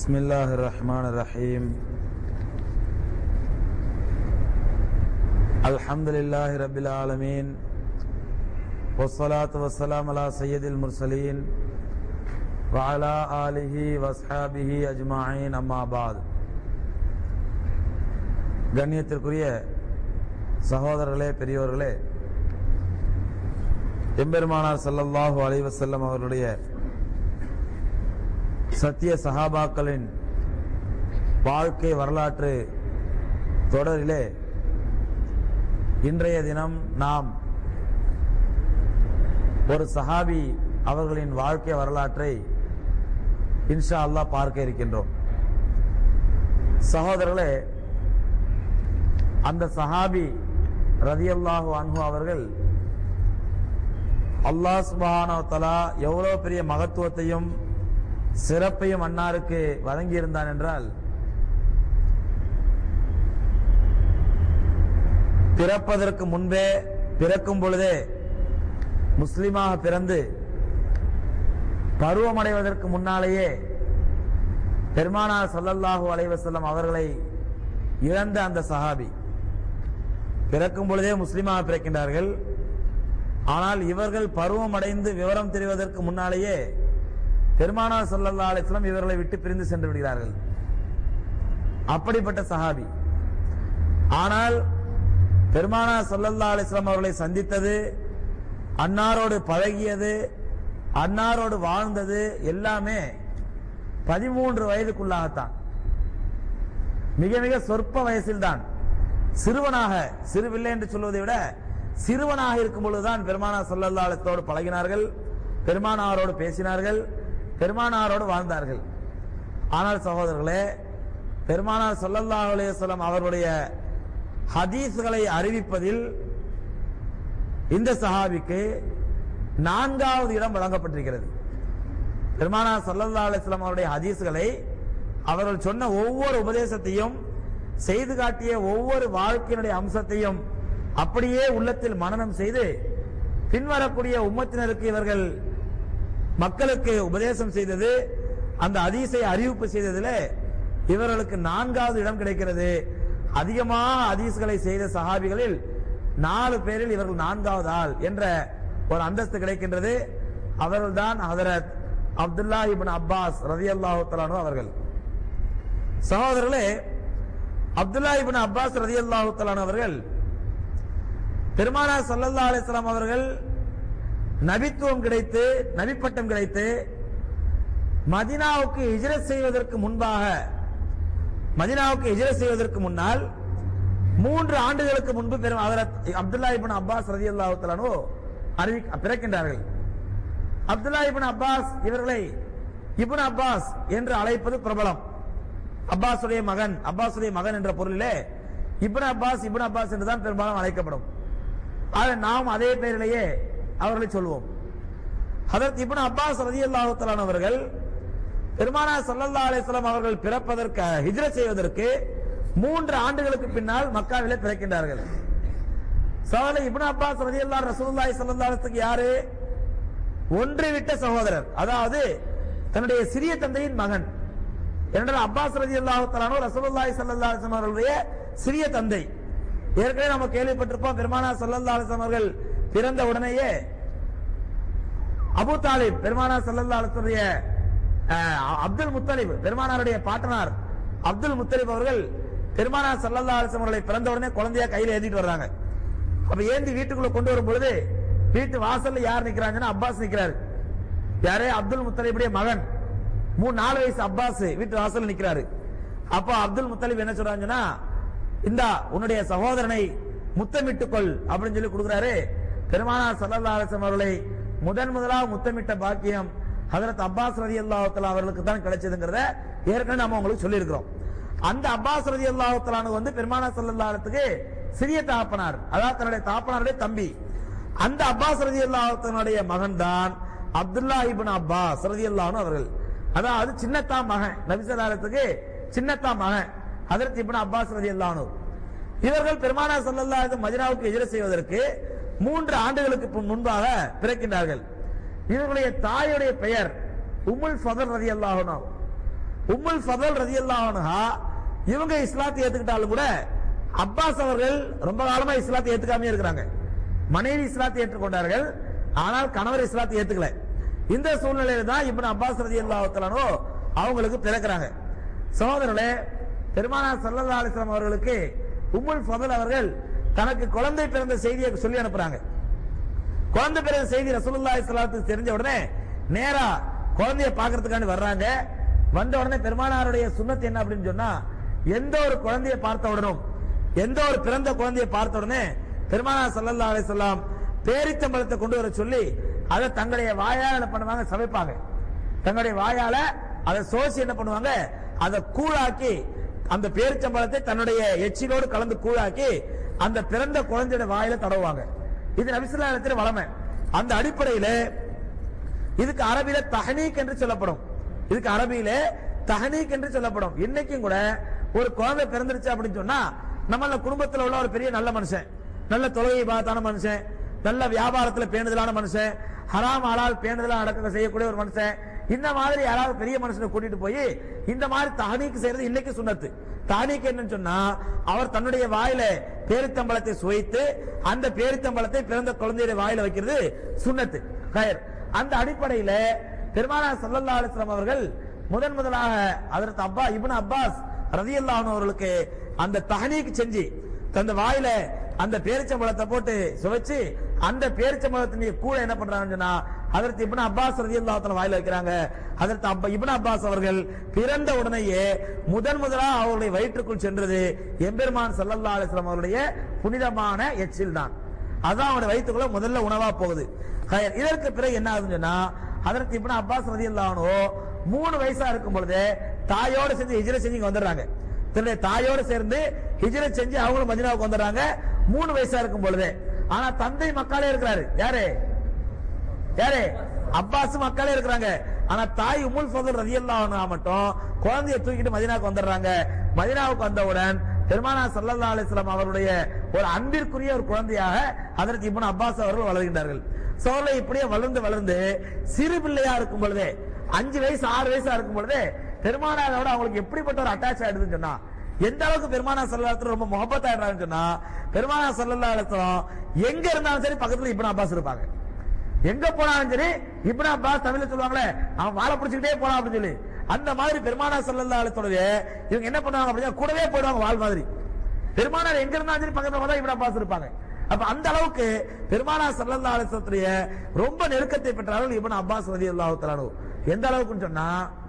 بسم الله الرحمن الرحيم الحمد لله رب العالمين والصلاة والسلام على سيد المرسلين وعلى آله واصحابه أجمعين أما بعد கண்ணியத்திற்குரிய சகோதரர்களே பெரியோர்களே எம்பெருமானார் ஸல்லல்லாஹு அலைஹி வஸல்லம் அவர்களுடைய சத்திய சஹாபாக்களின் வாழ்க்கை வரலாற்று தொடரிலே இன்றைய தினம் நாம் ஒரு சஹாபி அவர்களின் வாழ்க்கை வரலாற்றை இன்ஷா அல்லாஹ் பார்க்க இருக்கின்றோம் சகோதரர்களே அந்த சஹாபி ரதியல்லாஹு அன்ஹு அவர்கள் அல்லாஹ் சுப்ஹானஹு வ தஆலா எவ்வளவு பெரிய மகத்துவத்தையும் சிறப்பையும் அன்னாருக்கு வழங்கியிருந்தான் என்றால் பிறப்பதற்கு முன்பே பிறக்கும் பொழுதே முஸ்லிமாக பிறந்து பருவமடைவதற்கு முன்னாலேயே பெருமானார் ஸல்லல்லாஹு அலைஹி வஸல்லம் அவர்களை இழந்த அந்த சஹாபி பிறக்கும் பொழுதே முஸ்லிமாக பிறக்கின்றார்கள் ஆனால் இவர்கள் பருவம் அடைந்து விவரம் தெரிவதற்கு முன்னாலேயே பெருமானார் ஸல்லல்லாஹு அலைஹி வஸல்லம் இவர்களை விட்டு பிரிந்து சென்று விடுகிறார்கள் அப்படிப்பட்ட சஹாபி ஆனால் பெருமானார் ஸல்லல்லாஹு அலைஹி வஸல்லம் அவர்களை சந்தித்தது அன்னாரோடு பழகியது அன்னாரோடு வாழ்ந்தது எல்லாமே பதிமூன்று வயதுக்குள்ளாகத்தான் மிக மிக சொற்ப வயசில்தான் சிறுவனாக சிறுவில்லை என்று சொல்வதை விட சிறுவனாக இருக்கும் பொழுதுதான் பெருமானார் ஸல்லல்லாஹு அலைஹி வஸல்லத்தோடு பழகினார்கள் பெருமானாரோடு பேசினார்கள் பெருமானாரோடு வாழ்ந்தார்கள் ஆனால் சகோதரர்களே பெருமானார் ஸல்லல்லாஹு அலைஹி வஸல்லம் அவர்களுடைய ஹதீஸ்களை அறிவிப்பதில் இந்த சஹாபிக்கு நான்காவது இடம் வழங்கப்பட்டிருக்கிறது பெருமானார் ஸல்லல்லாஹு அலைஹி வஸல்லம் அவருடைய ஹதீஸ்களை அவர்கள் சொன்ன ஒவ்வொரு உபதேசத்தையும் செய்து காட்டிய ஒவ்வொரு வாழ்க்கையினுடைய அம்சத்தையும் அப்படியே உள்ளத்தில் மனனம் செய்து பின்வரக்கூடிய உம்மத்தினருக்கு இவர்கள் மக்களுக்கு உபதேசம் செய்தது அந்த ஹதீஸை அறிவிப்பு செய்ததில் இவர்களுக்கு நான்காவது இடம் கிடைக்கிறது அதிகமாக ஹதீஸ்களை செய்த சஹாபிகளில் நாலு பேரில் இவர்கள் நான்காவது ஆள் என்ற ஒரு அந்தஸ்து கிடைக்கின்றது அவர்கள்தான் ஹதரத் அப்துல்லா இப்னு அப்பாஸ் ரதியல்லாஹு தஆலா அவர்கள் சகோதரர்களே அப்துல்லா இப்னு அப்பாஸ் ரதியல்லாஹு தஆலா அவர்கள் பெருமானார் ஸல்லல்லாஹு அலைஹி வஸல்லம் அவர்கள் நபித்துவம் கிடைத்து நபிப்பட்டம் கிடைத்து மதினாவுக்கு ஹிஜ்ரத் செய்வதற்கு முன்பாக மதினாவுக்கு ஹிஜ்ரத் செய்வதற்கு முன்னால் மூன்று ஆண்டுகளுக்கு முன்பு பெரும் ஹஜரத் அப்துல்லா இப்னு அப்பாஸ் ரலியல்லாஹு தஆலா அறிவி பிறக்கின்றார்கள் அப்துல்லா இப்னு அப்பாஸ் இவர்களை இப்னு அப்பாஸ் என்று அழைப்பது பிரபலம் அப்பாஸுடைய மகன் அப்பாஸுடைய மகன் என்ற பொருளிலே இப்னு அப்பாஸ் இப்னு அப்பாஸ் என்றுதான் பெரும்பாலும் அழைக்கப்படும் ஆக நாம் அதே பெயரிலேயே அவர்களை சொல்வோம் ஹதரத் இப்னு அப்பாஸ் ரலியல்லாஹு தஆலா அவர்கள் பெருமானார் ஸல்லல்லாஹு அலைஹி வஸல்லம் அவர்கள் பிறப்பதற்கு ஹிஜ்ரத் செய்வதற்கு மூன்று ஆண்டுகளுக்கு பின்னால் மக்காவிலே பிறக்கின்றார்கள் சகோதர இப்னு அப்பாஸ் ரலியல்லாஹு ரசூலுல்லாஹி ஸல்லல்லாஹு அலைஹி வஸல்லம் யாரு ஒன்று விட்ட சகோதரர் அதாவது தன்னுடைய சிறிய தந்தையின் மகன் என்றால் அப்பாஸ் ரலியல்லாஹு தஆலா ரசூலுல்லாஹி ஸல்லல்லாஹு அலைஹி வஸல்லம் அவர்களுடைய சிறிய தந்தை ஏற்கனவே நம்ம கேள்விப்பட்டிருப்போம் பெருமானார் ஸல்லல்லாஹு அலைஹி வஸல்லம் அவர்கள் பிறந்த உடனேயே அபு தாலிப் பெருமானார் ஸல்லல்லாஹு அலைஹி வஸல்லம் அப்துல் முத்தலிப் பெருமானாருடைய பாட்டனார் அப்துல் முத்தலிப் அவர்கள் பெருமானார் ஸல்லல்லாஹு அலைஹி வஸல்லம் அவர்களை பிறந்த உடனே குழந்தையா கையில ஏந்திட்டு வர்றாங்க அப்ப ஏந்தி வீட்டுக்குள்ள கொண்டு வரும் பொழுது வீட்டு வாசல்ல யார் நிக்கிறாங்கன்னா அப்பாஸ் நிக்கிறாரு யாரே அப்துல் முத்தலிபுடைய மகன் மூணு நாலு வயசு அப்பாஸ் வீட்டு வாசல்ல நிக்கிறாரு அப்ப அப்துல் முத்தலிப் என்ன சொல்றாங்கன்னா இந்தா உன்னுடைய சகோதரனை முத்தமிட்டுக்கொள் அப்படின்னு சொல்லி கொடுக்குறாரு பெருமானார் ஸல்லல்லாஹு அலைஹி வஸல்லம் அவர்களை முதன் முதலாக முத்தமிட்ட பாக்கியம் ஹஜரத் அப்பாஸ் ரலியல்லாஹு தஆலா அவர்களுக்கு தான் கிடைச்சதுங்கிறத ஏற்கனவே நம்ம உங்களுக்கு சொல்லியிருக்கிறோம் அந்த அப்பாஸ் ரலியல்லாஹு தஆலா வந்து பெருமானார் ஸல்லல்லாஹு அலைஹி வஸல்லம் சிறிய தாப்பனார் அதாவது தன்னுடைய தாப்பனாருடைய தம்பி அந்த அப்பாஸ் ரலியல்லாஹு தஆலாவுடைய மகன் தான் அப்துல்லா இப்னு அப்பாஸ் ரலியல்லாஹு அவர்கள் அதாவது சின்னத்தா மகன் நபிசல்லாத்துக்கு சின்னத்தா மகன் ஹதரத் இப்னு அப்பாஸ் ரலியல்லாஹு இவர்கள் பெருமானார் ஸல்லல்லாஹு அலைஹி வஸல்லம் மதீனாவுக்கு ஹிஜ்ரத் செய்வதற்கு மூன்று ஆண்டுகளுக்கு முன்பாக பிறக்கின்றார்கள் இவர்களுடைய தாயுடைய பெயர் உம்முல் ஃபதல் ரலியல்லாஹு அன்ஹா உம்முல் ஃபதல் ரதியல்லாஹு அன்ஹா இவங்க இஸ்லாத்தை ஏத்துக்கிட்டாலும் கூட அப்பாஸ் அவர்கள் ரொம்ப காலமா இஸ்லாத்தை ஏத்துக்காமயே இருக்கிறாங்க மனைவி இஸ்லாத்தை ஏற்றுக்கொண்டார்கள் ஆனால் கணவர் இஸ்லாத்தை ஏத்துக்கல இந்த சூழ்நிலையில தான் இப்னு அப்பாஸ் ரதியல்லாஹு தஆலா அவங்களுக்கு பிறக்கிறாங்க சகோதரர்களே பெருமானார் ஸல்லல்லாஹு அலைஹி வஸல்லம் அவர்களுக்கு உம்முல் ஃபதல் அவர்கள் தனக்கு குழந்தை பிறந்த செய்தியை சொல்லி அனுப்புறாங்க குழந்தை பிறந்த செய்தி ரசூலுல்லாஹி ஸல்லல்லாஹு தெரிஞ்ச உடனே நேரா குழந்தைய பார்க்கறதுக்காண்டி வர்றாங்க வந்த உடனே பெருமானாருடைய சுன்னத் என்ன அப்படின்னு சொன்னா எந்த ஒரு குழந்தையை பார்த்த உடனும் எந்த ஒரு பிறந்த குழந்தையை பார்த்த உடனே பெருமானார் ஸல்லல்லாஹு அலைஹி வஸல்லம் பேரித்தம்பழத்தை கொண்டு வர சொல்லி அதை தங்களுடைய வாயால என்ன பண்ணுவாங்க சமைப்பாங்க தங்களுடைய வாயால அதை சோசி என்ன பண்ணுவாங்க அதை கூழாக்கி அந்த பேரிச்சம்பழத்தை தன்னுடைய எச்சிலோடு கலந்து கூழாக்கி அந்த பிறந்த குழந்தையோட வாயில தடவுவாங்க இது நபிசுல்லாத்தின் வளமை அந்த அடிப்படையில இதுக்கு அரபியில தஹனீக் என்று சொல்லப்படும் இதுக்கு அரபியில தஹனீக் என்று சொல்லப்படும் இன்னைக்கும் கூட ஒரு குழந்தை பிறந்துருச்சு அப்படின்னு சொன்னா நம்மள குடும்பத்துல உள்ள ஒரு பெரிய நல்ல மனுஷன் நல்ல தொழுகை பார்த்தான மனுஷன் நல்ல வியாபாரத்துல பேணுதலான மனுஷன் ஹராம் ஹலால் பேணுதலா அடக்க செய்யக்கூடிய ஒரு மனுஷன் இந்த மாதிரி யாராவது பெரிய மனுஷனை கூட்டிட்டு போய் இந்த மாதிரி தஹனீக் செய்யறது இன்னைக்கு சுண்ணத்து தானிக்கு என்னன்னு சொன்னா அவர் தன்னுடைய வாயில பேரித்தம்பழத்தை சுவைத்து அந்த பேரித்தம்பழத்தை பிறந்த குழந்தையுடைய வாயில வைக்கிறது சுண்ணத்து கயர் அந்த அடிப்படையில பெருமானார் ஸல்லல்லாஹு அலைஹி வஸல்லம் அவர்கள் முதன் முதலாக அதற்கு அப்பா இப்னு அப்பாஸ் ரதியல்லாஹு அன்ஹு அவர்களுக்கு அந்த தஹனீக் செஞ்சு தந்த வாயில அந்த பேரிச்சம்பழத்தை போட்டு சுவைச்சு அந்த பேரிச்சம்பழத்தின் கூட என்ன பண்றாங்கன்னு சொன்னா அதற்கு இப்னு அப்பாஸ் ரதியல்லாஹு தஆலா வாயில வைக்கிறாங்க அதற்கு அப்பா இப்னு அப்பாஸ் அவர்கள் பிறந்த உடனேயே முதன் முதலாக அவருடைய வயிற்றுக்குள் சென்றது எம்பெருமான் ஸல்லல்லாஹு அலைஹி வஸல்லம் அவருடைய புனிதமான எச்சில் தான் அதான் அவனுடைய வயிற்றுக்குள்ள முதல்ல உணவா போகுது ஹயர். இதற்கு பிறகு என்ன ஆகுதுன்னு சொன்னா அதற்கு இப்னு அப்பாஸ் ரதியல்லாஹு அன்ஹு மூணு வயசா இருக்கும் பொழுது தாயோட செஞ்சு ஹிஜ்ர செஞ்சு இங்க வந்துடுறாங்க தன்னுடைய தாயோட சேர்ந்து ஹிஜ்ர செஞ்சு அவங்களும் மதினாவுக்கு வந்துடுறாங்க மூணு வயசா இருக்கும் பொழுது ஆனா தந்தை மக்களே இருக்கிறாரு யாரு யாரு அப்பாஸ் மக்களே இருக்கிறாங்க ஆனா தாய் உமுல் ஃபதல் ரலியல்லாஹு அன்ஹா மட்டும் குழந்தையை தூக்கிட்டு மதீனாவுக்கு வந்துடுறாங்க மதீனாவுக்கு வந்தவுடன் பெருமானா ஸல்லல்லாஹு அலைஹி வஸல்லம் அவருடைய ஒரு அன்பிற்குரிய ஒரு குழந்தையாக அதற்கு இப்னு அப்பாஸ் அவர்கள் வளர்கின்றார்கள் சோலை இப்படியே வளர்ந்து வளர்ந்து சிறு பிள்ளையா இருக்கும் பொழுதே அஞ்சு வயசு ஆறு வயசா இருக்கும் பொழுதே பெருமானாரோட அவங்களுக்கு எப்படிப்பட்ட ஒரு அட்டாச் ஆயிடுதுன்னு சொன்னா எந்த அளவுக்கு பெருமானா சல்லல்லாஹு ரொம்ப முகப்பத் ஆயிடுறாங்கன்னு சொன்னா பெருமானா சல்லல்லாஹு அலைஹி வஸல்லம் எங்க இருந்தாலும் சரி பக்கத்துல இப்னு அப்பாஸ் இருப்பாங்க எங்க போனாலும் சரி இப்னு அப்பாஸ் தமிழ்ல சொல்லுவாங்களே அவன் வாழை பிடிச்சிக்கிட்டே போலாம் அப்படின்னு சொல்லி அந்த மாதிரி பெருமானா சல்லல்லா அலித்தோடவே இவங்க என்ன பண்ணுவாங்க அப்படின்னா கூடவே போயிடுவாங்க வாள் மாதிரி பெருமானார் எங்க இருந்தாலும் சரி பக்கத்துல பார்த்தா இப்னு அப்பாஸ் இருப்பாங்க அப்ப அந்த அளவுக்கு பெருமானா சல்லல்லா அலிஸ்லத்துடைய ரொம்ப நெருக்கத்தை பெற்றார்கள் இப்னு அப்பாஸ் ரதி அல்லாஹு எந்த அளவுக்குன்னு சொன்னா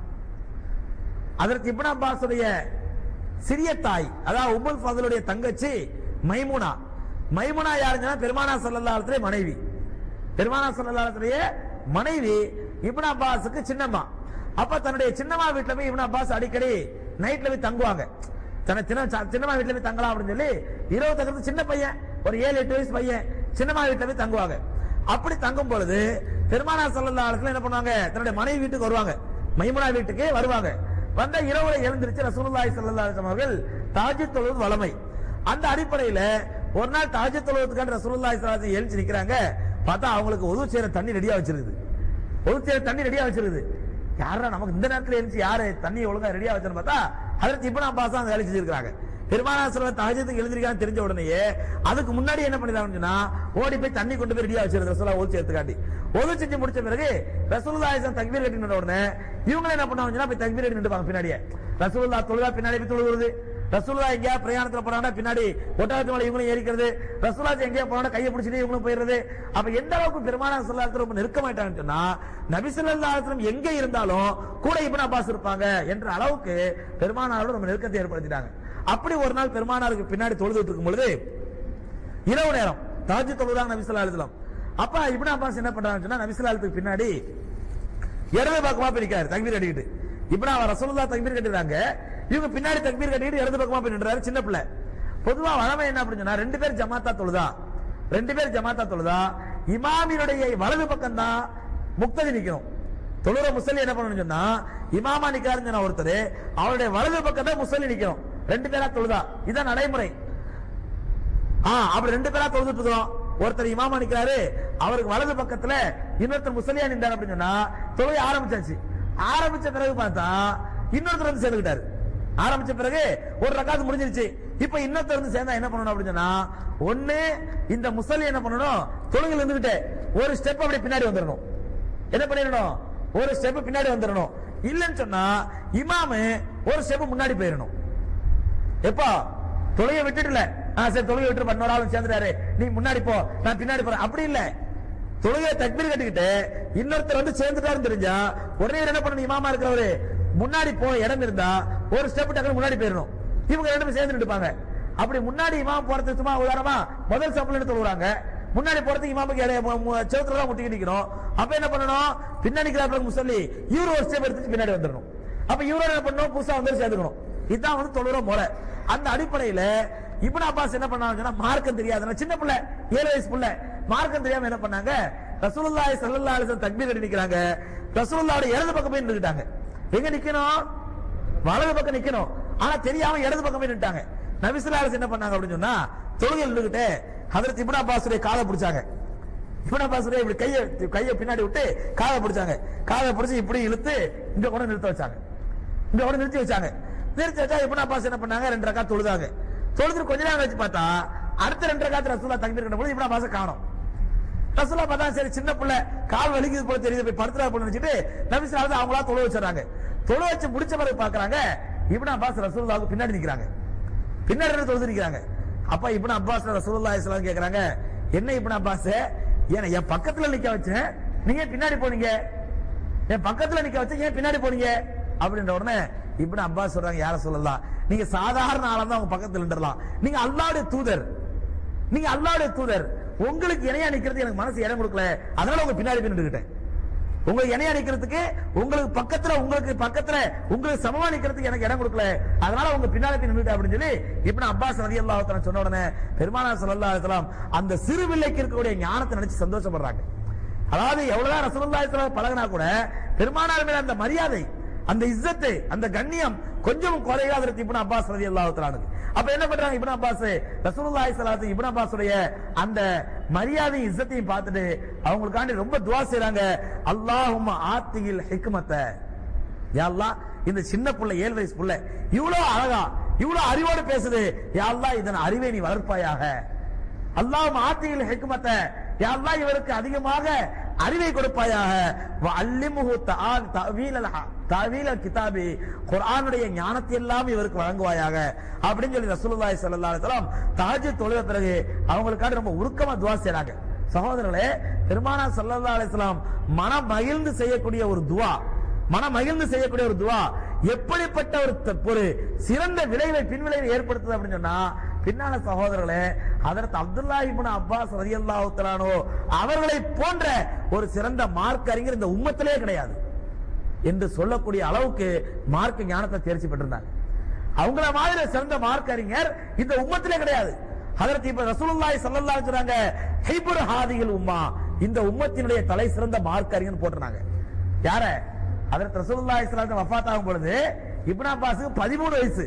அதற்கு இப்னு அப்பாஸுடைய சிறிய தாய் அதாவது உம்முல் ஃபதலுடைய தங்கச்சி மைமுனா மைமுனா யாருங்கன்னா பெருமானா சல்லல்லா அலிஸ்லே மனைவி பெருமானா சல்லல்லாஹுடைய மனைவி இப்னு அப்பாஸுக்கு சின்னம்மா அப்ப தன்னுடைய சின்னம்மா வீட்டுல போய் இப்னு அப்பாஸ் அடிக்கடி நைட்ல போய் தங்குவாங்க தன்னை சின்ன சின்னம்மா வீட்டுல போய் தங்கலாம் அப்படின்னு சொல்லி இருபது தங்கிறது சின்ன பையன் ஒரு ஏழு எட்டு வயசு பையன் சின்னம்மா வீட்டுல போய் தங்குவாங்க அப்படி தங்கும் பொழுது பெருமானா சல்லல்லா அலிஸ்லாம் என்ன பண்ணுவாங்க தன்னுடைய மனைவி வீட்டுக்கு வருவாங்க மைமுனா வீட்டுக்கு வருவாங்க வந்த இரவுல எழுந்திருச்சு ரசூலுல்லாஹி ஸல்லல்லாஹு அலைஹி வஸல்லம் அவர்கள் தாஜ்ஜுத் தொழுவது வளமை அந்த அடிப்படையில ஒரு நாள் தாஜ்ஜுத் தொழுவதுக்காக ரசூலுல்லாஹி ஸல்லல்லாஹு அலைஹி வஸல்லம் எழுந்து நிக்கிறாங்க பார்த்தா அவங்களுக்கு ஒது சேர தண்ணி ரெடியா வச்சிருக்குது ஒது சேர தண்ணி ரெடியா வச்சிருக்குது யாரா நமக்கு இந்த நேரத்துல எழுந்து யாரு தண்ணி ஒழுங்கா ரெடியா வச்சிருன்னு பார்த்தா அதற்கு இப்னு அப்பாஸ் அந்த வேலை செஞ்சிருக்காங்க பெருமானாசிரம தஹஜத்துக்கு எழுந்திருக்கான்னு தெரிஞ்ச உடனேயே அதுக்கு முன்னாடி என்ன பண்ணிடுறாங்கன்னு சொன்னா ஓடி போய் தண்ணி கொண்டு போய் ரெடியா வச்சிருது ரசூலா ஒது சேர்த்து காட்டி ஒது செஞ்சு முடிச்ச பிறகு ரசூலுல்லாஹி தக்பீர் கட்டி நின்ற உடனே இவங்க என்ன பண்ணுவாங்கன்னு சொன்னா போய் தக்பீர் கட்டி நின்றுப்பாங்க பின்னாடியே ரசூலுல்லா தொழுதா பின்னாடி போய் தொழுகிறது ரசூலுல்லா எங்கேயா பிரயாணத்துல போறாங்கன்னா பின்னாடி ஒட்டகத்து மேல இவங்களும் ஏறிக்கிறது ரசூலா எங்கேயா போனா கையை பிடிச்சிட்டு இவங்களும் போயிடுறது அப்ப எந்த அளவுக்கு பெருமானா சொல்லாத்துல ரொம்ப நெருக்கமாயிட்டாங்கன்னு சொன்னா நபி ஸல்லல்லாஹு அலைஹி வஸல்லம் எங்க இருந்தாலும் கூட இப்னு அப்பாஸ் இருப்பாங்க என்ற அளவுக்கு பெருமானாரோட ரொம்ப நெருக்கத்தை ஏற்படுத்திட்டாங்க அப்படி ஒரு நாள் பெருமானாருக்கு பின்னாடி தொழுதுட்டு இருக்கும் பொழுது இரவு நேரம் தாஜ் தொழுதாங்க நபி ஸல்லல்லாஹு அலைஹி வஸல்லம் அப்ப இப்னு அப்பாஸ் என்ன பண்றாங்கன்னு சொன்னா நபி ஸல்லல்லாஹு அலைஹி வஸல்லம் பின்னாடி இடது பக்கமா போய் நிக்காரு தக்பீர் கட்டிக்கிட்டு இப்ப நான் ரசூலுல்லாஹ் தக்பீர் கட்டிடுறாங்க இவங்க பின்னாடி தக்பீர் கட்டிட்டு இடது பக்கமா போய் நின்றாரு சின்ன பிள்ளை பொதுவா வளமை என்ன அப்படின்னு சொன்னா ரெண்டு பேர் ஜமாத்தா தொழுதா ரெண்டு பேர் ஜமாத்தா தொழுதா இமாமினுடைய வலது பக்கம் தான் முக்ததி நிக்கணும் தொழுற முசல்லி என்ன பண்ணணும் சொன்னா இமாமா நிக்கிறாருன்னு சொன்னா ஒருத்தர் அவருடைய வலது பக்கம் தான் முசல்லி நிக்கணும் ரெண்டு பேரா தொழுதா இதான் நடைமுறை ஆ அப்படி ரெண்டு பேரா தொழுதுட்டு இருக்கிறோம் ஒருத்தர் இமாமா நிக்கிறாரு அவருக்கு வலது பக்கத்துல இன்னொருத்தர் முசலியா நின்றார் அப்படின்னு சொன்னா தொழுகை ஆரம்பிச்சாச்சு ஆரம்பிச்ச பிறகு பார்த்தா இன்னொருத்தர் வந்து சேர்ந்துக்கிட்டாரு ஆரம்பிச்ச பிறகு ஒரு ரக்காத்து முடிஞ்சிருச்சு இப்ப இன்னொருத்தர் வந்து சேர்ந்தா என்ன பண்ணணும் அப்படின்னு சொன்னா ஒண்ணு இந்த முசல்லி என்ன பண்ணணும் தொழுகையில் இருந்துகிட்டு ஒரு ஸ்டெப் அப்படி பின்னாடி வந்துடணும் என்ன பண்ணிடணும் ஒரு ஸ்டெப் பின்னாடி வந்துடணும் இல்லைன்னு சொன்னா இமாமு ஒரு ஸ்டெப் முன்னாடி போயிடணும் எப்போ தொழுகை விட்டுட்டுல ஆ சரி தொழுகை விட்டு பண்ணோட ஆளும் சேர்ந்துட்டாரு நீ முன்னாடி போ நான் பின்னாடி போறேன் அப்படி இல்ல தொழுகையை தக்பீர் கட்டிக்கிட்டு இன்னொருத்தர் வந்து சேர்ந்துட்டாருன்னு தெரிஞ்சா உடனே இவர் என்ன பண்ணணும் இமாமா இருக்கிறவரு முன்னாடி போக இடம் இருந்தா ஒரு ஸ்டெப் டக்குனு முன்னாடி போயிடணும் இவங்க ரெண்டு பேரும் சேர்ந்து நிற்பாங்க அப்படி முன்னாடி இமாம் போறது சும்மா உதாரணமா முதல் சப்பில் எடுத்து தொழுகிறாங்க முன்னாடி போறதுக்கு இமாமுக்கு இடைய செவத்துல தான் முட்டிக்கு நிக்கணும் அப்ப என்ன பண்ணணும் பின்னாடி நிக்கிறாப்புல முசல்லி இவரு ஒரு ஸ்டெப் எடுத்து பின்னாடி வந்துடணும் அப்ப இவரோட என்ன பண்ணணும் புதுசா வந்து சேர்ந்துக்கணும் இதுதான் வந்து தொழுற முறை அந்த அடிப்படையில இப்னு அப்பாஸ் என்ன பண்ணாங்கன்னா மார்க்கம் தெரியாதுன்னா சின்ன பிள்ளை ஏழு வயசு பிள்ளை மார்க்கம் தெரியாம என்ன பண்ணாங்க ரசூலுல்லாஹி ஸல்லல்லாஹு அலைஹி வஸல்லம் தக்பீர் கட்டி நிக்கிறாங்க ரசூலுல்லாஹ்வோட இடது பக்கம் போய் நின்னுட்டாங்க எங்க நிக்கணும் வலது பக்கம் நிக்கணும் ஆனா தெரியாம இடது பக்கம் போய் நின்னுட்டாங்க நபி ஸல்லல்லாஹு அலைஹி வஸல்லம் என்ன பண்ணாங்க அப்படின்னு சொன்னா தொழுகையில் நின்னுகிட்டு ஹஜரத் இப்னு அப்பாஸுடைய காலை பிடிச்சாங்க இப்னு அப்பாஸ் இப்படி கையை கையை பின்னாடி விட்டு காதை பிடிச்சாங்க காதை பிடிச்சு இப்படி இழுத்து இங்க கூட நிறுத்த வச்சாங்க இங்க கூட நிறுத்தி வச்சாங்க நிறுத்தி வச்சா இப்னு அப்பாஸ் என்ன பண்ணாங்க ரெண்டு ரக்கா தொழுதாங்க தொழுது கொஞ்ச நேரம் கழிச்சு பார்த்தா அடுத்த ரெண்டு ரக்காத்து ரசூலா தங்கி இருக்கிற பொழுது இப்னு அப்பாஸ் காணோம் ரசூலா பார்த்தா சரி சின்ன பிள்ளை கால் வலிக்குது போல தெரியுது போய் படுத்துறா போல நினைச்சிட்டு நபி ஸல்லல்லாஹு அவங்களா தொழ வச்சிடறாங்க தொழ வச்சு முடிச்ச பிறகு பாக்குறாங்க இப்னு அப்பாஸ் ரசூலுல்லாஹ்வுக்கு பின்னாடி நிக்கிறாங்க பின்னாடி இருந்து தொழுது நிக்கிறாங்க அப்ப இப்னு அப்பாஸ் ரசூலுல்லாஹி ஸல்லல்லாஹு அலைஹி கேக்குறாங்க என்ன இப்னு அப்பாஸ் ஏன் என் பக்கத்துல நிக்க வச்சேன் நீங்க பின்னாடி போனீங்க என் பக்கத்துல நிக்க வச்சு ஏன் பின்னாடி போனீங்க அப்படின்ற உடனே இப்னு அப்பாஸ் சொல்றாங்க யார சொல்லலாம் நீங்க சாதாரண ஆளா தான் உங்க பக்கத்துல நின்றலாம் நீங்க அல்லாஹ்வுடைய தூதர் நீங்க அல்லாஹ்வுடைய தூதர் உங்களுக்கு இணையா நிக்கிறது எனக்கு மனசு இடம் கொடுக்கல அதனால உங்க பின்னாடி போய் நின்றுகிட்டேன் உங்களுக்கு இணையா நிக்கிறதுக்கு உங்களுக்கு பக்கத்துல உங்களுக்கு பக்கத்துல உங்களுக்கு சமமா நிக்கிறதுக்கு எனக்கு இடம் கொடுக்கல அதனால உங்க பின்னாடி போய் நின்றுட்டேன் அப்படின்னு சொல்லி இப்னு அப்பாஸ் ரலியல்லாஹு தஆலா சொன்ன உடனே பெருமானார் ஸல்லல்லாஹு அலைஹி வஸல்லம் அந்த சிறு பிள்ளைக்கு இருக்கக்கூடிய ஞானத்தை நினைச்சு சந்தோஷப்படுறாங்க அதாவது எவ்வளவுதான் ரசூலுல்லாஹி ஸல்லல்லாஹு அலைஹி பழகினா கூட பெருமானார் மேல அந்த மரியாதை அந்த இஸ்ஸத்து அந்த கண்ணியம் கொஞ்சம் குறையாத இப்னு அப்பாஸ் ரலியல்லாஹு தஆலாவுக்கு அப்ப என்ன பண்றாங்க இப்னு அப்பாஸ் ரசூலுல்லாஹி ஸல்லல்லாஹு அலைஹி இப்னு அப்பாஸுடைய அந்த மரியாதை இஸ்ஸத்தையும் பார்த்துட்டு அவங்களுக்காண்டி ரொம்ப துஆ செய்றாங்க அல்லாஹும்ம ஆத்தியில் ஹிக்மத்த யா அல்லாஹ் இந்த சின்ன புள்ள ஏழு வயசு புள்ள இவ்வளவு அழகா இவ்வளவு அறிவோடு பேசுது யா அல்லாஹ் இதன் அறிவை நீ வளர்ப்பாயாக அல்லாஹ் ஆத்தியில் ஹிக்மத்த யா அல்லாஹ் இவருக்கு அதிகமாக அறிவை கொடுப்பாயாக வ அல்லிமுஹு தஆல் தஅவீல் அல் தஅவீல் அல் கிதாபி குர்ஆனுடைய ஞானத்தை எல்லாம் இவருக்கு வழங்குவாயாக அப்படின்னு சொல்லி ரசூலுல்லாஹி ஸல்லல்லாஹு அலைஹி வஸல்லம் தஹஜ்ஜுத் தொழுத பிறகு அவங்களுக்காக ரொம்ப உருக்கமா துஆ செய்றாங்க சகோதரர்களே பெருமானா ஸல்லல்லாஹு அலைஹி வஸல்லம் மனம் மகிழ்ந்து செய்யக்கூடிய ஒரு துஆ மனம் மகிழ்ந்து செய்யக்கூடிய ஒரு துவா எப்படிப்பட்ட ஒரு த- ஒரு சிறந்த விளைவை பின்விளைவை ஏற்படுத்துது அப்படின்னு சொன்னா பின்னால சகோதரர்களே அதற்கு அப்துல்லா இப்னு அப்பாஸ் ரலியல்லாஹு தஆலானோ அவர்களை போன்ற ஒரு சிறந்த மார்க் அறிஞர் இந்த உம்மத்திலே கிடையாது என்று சொல்லக்கூடிய அளவுக்கு மார்க் ஞானத்தை தேர்ச்சி பெற்றிருந்தாங்க அவங்கள மாதிரி சிறந்த மார்க் அறிஞர் இந்த உம்மத்திலே கிடையாது அதற்கு இப்ப ரசூலுல்லாஹி ஸல்லல்லாஹு அலைஹி சொல்றாங்க ஹைபுர் ஹாதிகள் உம்மா இந்த உம்மத்தினுடைய தலை சிறந்த மார்க் அறிஞர் போட்டுறாங்க யார அதற்கு ரசூலுல்லாஹி ஸல்லல்லாஹு அலைஹி வஃபாத் ஆகும் பொழுது இப்னு அப்பாஸுக்கு 13 வயசு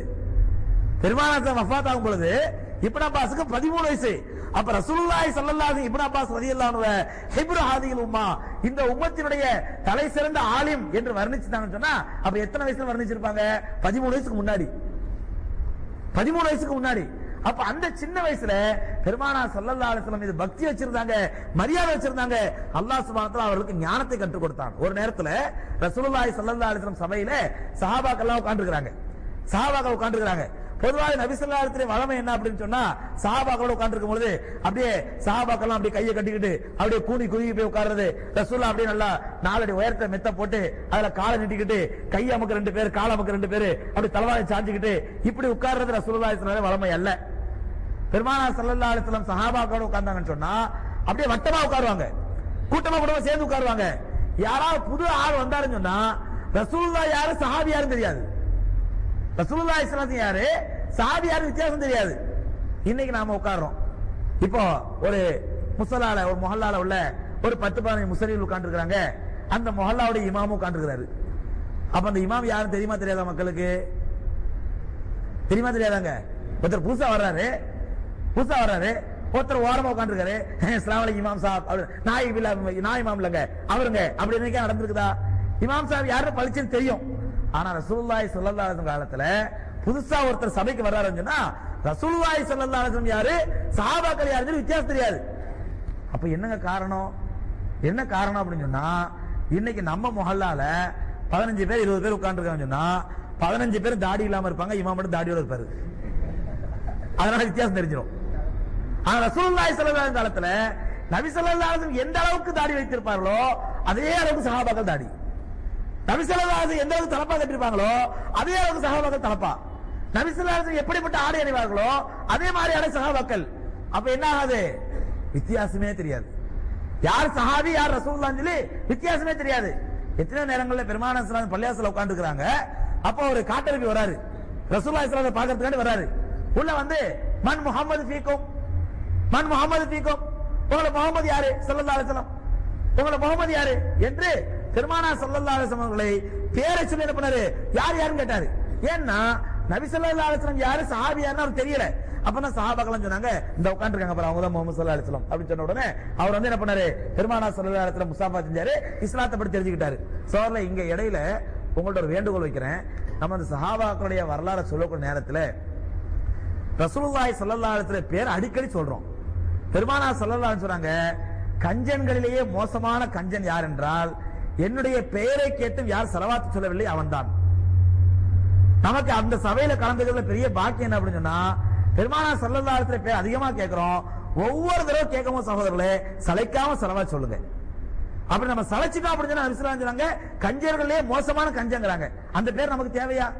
பெருமானார் வஃபாத் ஆகும் பொழுது இப்னு அப்பாஸுக்கு 13 வயசு அப்ப ரசூலுல்லாஹி ஸல்லல்லாஹு அலைஹி இப்னு அப்பாஸ் ரலியல்லாஹு அன்ஹு ஹிப்ரு ஹாதிகள் உம்மா இந்த உம்மத்தினுடைய தலை சிறந்த ஆலிம் என்று வர்ணிச்சிட்டாங்கன்னு சொன்னா அப்ப எத்தனை வயசுல வர்ணிச்சிருப்பாங்க 13 வயசுக்கு முன்னாடி 13 வயசுக்கு முன்னாடி அப்ப அந்த சின்ன வயசுல பெருமானா ஸல்லல்லாஹு அலைஹி வஸல்லம் மீது பக்தி வச்சிருந்தாங்க மரியாதை வச்சிருந்தாங்க அல்லாஹ் சுப்ஹானஹு வ தஆலா அவர்களுக்கு ஞானத்தை கற்றுக் கொடுத்தான் ஒரு நேரத்துல ரசூலுல்லாஹி ஸல்லல்லாஹு அலைஹி வஸல்லம் சபையில சஹாபாக்கெல்லாம் உட்கார்ந்திருக்காங்க சஹாபாக்கள் உட்கார்ந்திருக்காங்க பொதுவாக நபி ஸல்லல்லாஹு அலைஹி வஸல்லம் வளமை என்ன அப்படின்னு சொன்னா சஹாபாக்களோட உட்கார்ந்திருக்கும் பொழுது அப்படியே சஹாபாக்கெல்லாம் அப்படியே கையை கட்டிக்கிட்டு அப்படியே கூனி குறுகி போய் உட்கார்றது ரசூல்லா அப்படியே நல்லா நாலடி உயரத்தை மெத்த போட்டு அதுல காலை நீட்டிக்கிட்டு கை அமுக்க ரெண்டு பேர் கால் அமுக்க ரெண்டு பேர் அப்படி தலவாயை சாஞ்சிக்கிட்டு இப்படி உட்கார்றது ரசூலுல்லாஹி ஸல்லல்லாஹு அலைஹி வஸல்லம் வளமை அல்ல பெருமானார் ஸல்லல்லாஹு அலைஹி வஸல்லம் சஹாபாக்களோட உட்கார்ந்தாங்கன்னு சொன்னா அப்படியே வட்டமா உட்காருவாங்க கூட்டமா கூட்டமா சேர்ந்து உட்காருவாங்க யாராவது புது ஆள் வந்தாருன்னு சொன்னா ரசூலுல்லாஹ் யாரு சஹாபி யாரும் தெரியாது ரசூலுல்லாஹி ஸல்லல்லாஹு அலைஹி யாரு சஹாபி யாரு வித்தியாசம் தெரியாது இன்னைக்கு நாம உட்கார்றோம் இப்போ ஒரு முசல்லால ஒரு மொஹல்லால உள்ள ஒரு பத்து பதினஞ்சு முஸ்லீம்கள் உட்கார்ந்துருக்காங்க அந்த மொஹல்லாவுடைய இமாமும் உட்கார்ந்துருக்காரு அப்ப அந்த இமாம் யாரும் தெரியுமா தெரியாதா மக்களுக்கு தெரியுமா தெரியாதாங்க ஒருத்தர் புதுசா வர்றாரு புதுசா வர்றாரு ஒருத்தர் ஓரமா உட்காந்துருக்காரு அஸ்ஸலாமு அலைக்கும் இமாம் சாப் அவரு நான் இல்ல நான் இமாம் இல்லங்க அவருங்க அப்படி என்னைக்கா நடந்திருக்குதா இமாம் சாப் யாருன்னு பளிச்சுன்னு தெரியும் ஆனா ரசூலுல்லாஹி ஸல்லல்லாஹு அலைஹி வஸல்லம் காலத்துல புதுசா ஒருத்தர் சபைக்கு வர்றாருன்னு சொன்னா ரசூலுல்லாஹி ஸல்லல்லாஹு அலைஹி வஸல்லம் யாரு சஹாபாக்கள் யாருன்னு வித்தியாசம் தெரியாது அப்ப என்னங்க காரணம் என்ன காரணம் அப்படின்னு சொன்னா இன்னைக்கு நம்ம முஹல்லால பதினஞ்சு பேர் இருபது பேர் உட்கார்ந்துருக்காங்கன்னு சொன்னா பதினஞ்சு பேர் தாடி இல்லாம இருப்பாங்க இவன் மட்டும் தாடியோட இருப்பாரு அதனால வித்தியாசம் தெரிஞ்சிடும் ஆனா ரசூலுல்லாஹி ஸல்லல்லாஹு அலைஹி காலத்துல நபி ஸல்லல்லாஹு அலைஹி வஸல்லம் எந்த அளவுக்கு தாடி வைத்திருப்பார்களோ அதே அளவுக்கு சஹாபாக்கள் தாடி நபி ஸல்லல்லாஹு அலைஹி எந்த அளவுக்கு தலப்பா கட்டிருப்பாங்களோ அதே அளவுக்கு சஹாபாக்கள் தலப்பா நபி ஸல்லல்லாஹு அலைஹி எப்படிப்பட்ட ஆடை அணிவார்களோ அதே மாதிரி ஆடை சஹாபாக்கள் அப்ப என்ன ஆகாது வித்தியாசமே தெரியாது யார் சஹாபி யார் ரசூலுல்லாஹி சொல்லி வித்தியாசமே தெரியாது எத்தனை நேரங்கள்ல பெருமான பள்ளியாசல உட்கார்ந்துருக்காங்க அப்போ ஒரு காட்டரபி வராரு ரசூலுல்லாஹி ஸல்லல்லாஹு அலைஹி பார்க்கறதுக்காண்டி வராரு உள்ள வந்து மன் முஹம்மது ஃபீக்கும் மன் முகமது ஃபீக்கும் உங்களை முகமது யாரு ஸல்லல்லாஹு அலைஹி வஸல்லம் உங்களை முகமது யாரு என்று பெருமானா ஸல்லல்லாஹு அலைஹி வஸல்லம் அவர்களை பேரை சொல்லி என்ன பண்ணாரு யார் யாருன்னு கேட்டாரு ஏன்னா நபி ஸல்லல்லாஹு அலைஹி வஸல்லம் யாரு சஹாபி யாருன்னு அவருக்கு தெரியல அப்பதான் சஹாபாக்கள் சொன்னாங்க இந்த உட்கார்ந்துருக்காங்க பாரு அவங்க தான் முகமது ஸல்லல்லாஹு அலைஹி வஸல்லம் அப்படின்னு சொன்ன உடனே அவர் வந்து என்ன பண்ணாரு பெருமானா ஸல்லல்லாஹு அலைஹி வஸல்லம் முசாஃபா செஞ்சாரு இஸ்லாத்தை பத்தி தெரிஞ்சுக்கிட்டாரு சோர்ல இங்க இடையில உங்கள்ட்ட ஒரு வேண்டுகோள் வைக்கிறேன் நம்ம அந்த சஹாபாக்களுடைய வரலாறை சொல்லக்கூடிய நேரத்துல ரசூலுல்லாஹி ஸல்லல்லாஹு அலைஹி வஸல்லம் பேர் அடிக்கடி சொல்றோம் பெருமானா ஸல்லல்லாஹு அலைஹி சொல்றாங்க கஞ்சன்களிலேயே மோசமான கஞ்சன் யார் என்றால் என்னுடைய பெயரை கேட்டும் யார் செலவாத்து சொல்லவில்லை அவன்தான் நமக்கு அந்த சபையில கலந்துக்கிறதுல பெரிய பாக்கியம் என்ன அப்படின்னு சொன்னா பெருமானா ஸல்லல்லாஹு அலைஹி வஸல்லம் பேர் அதிகமா கேட்கிறோம் ஒவ்வொரு தடவை கேட்கும் சகோதரர்களே சளைக்காம செலவா சொல்லுங்க அப்படி நம்ம சளைச்சிட்டோம் அப்படின்னு சொன்னா நபி ஸல்லல்லாஹு அலைஹி சொன்னாங்க கஞ்சர்களே மோசமான கஞ்சங்கிறாங்க அந்த பேர் நமக்கு தேவையா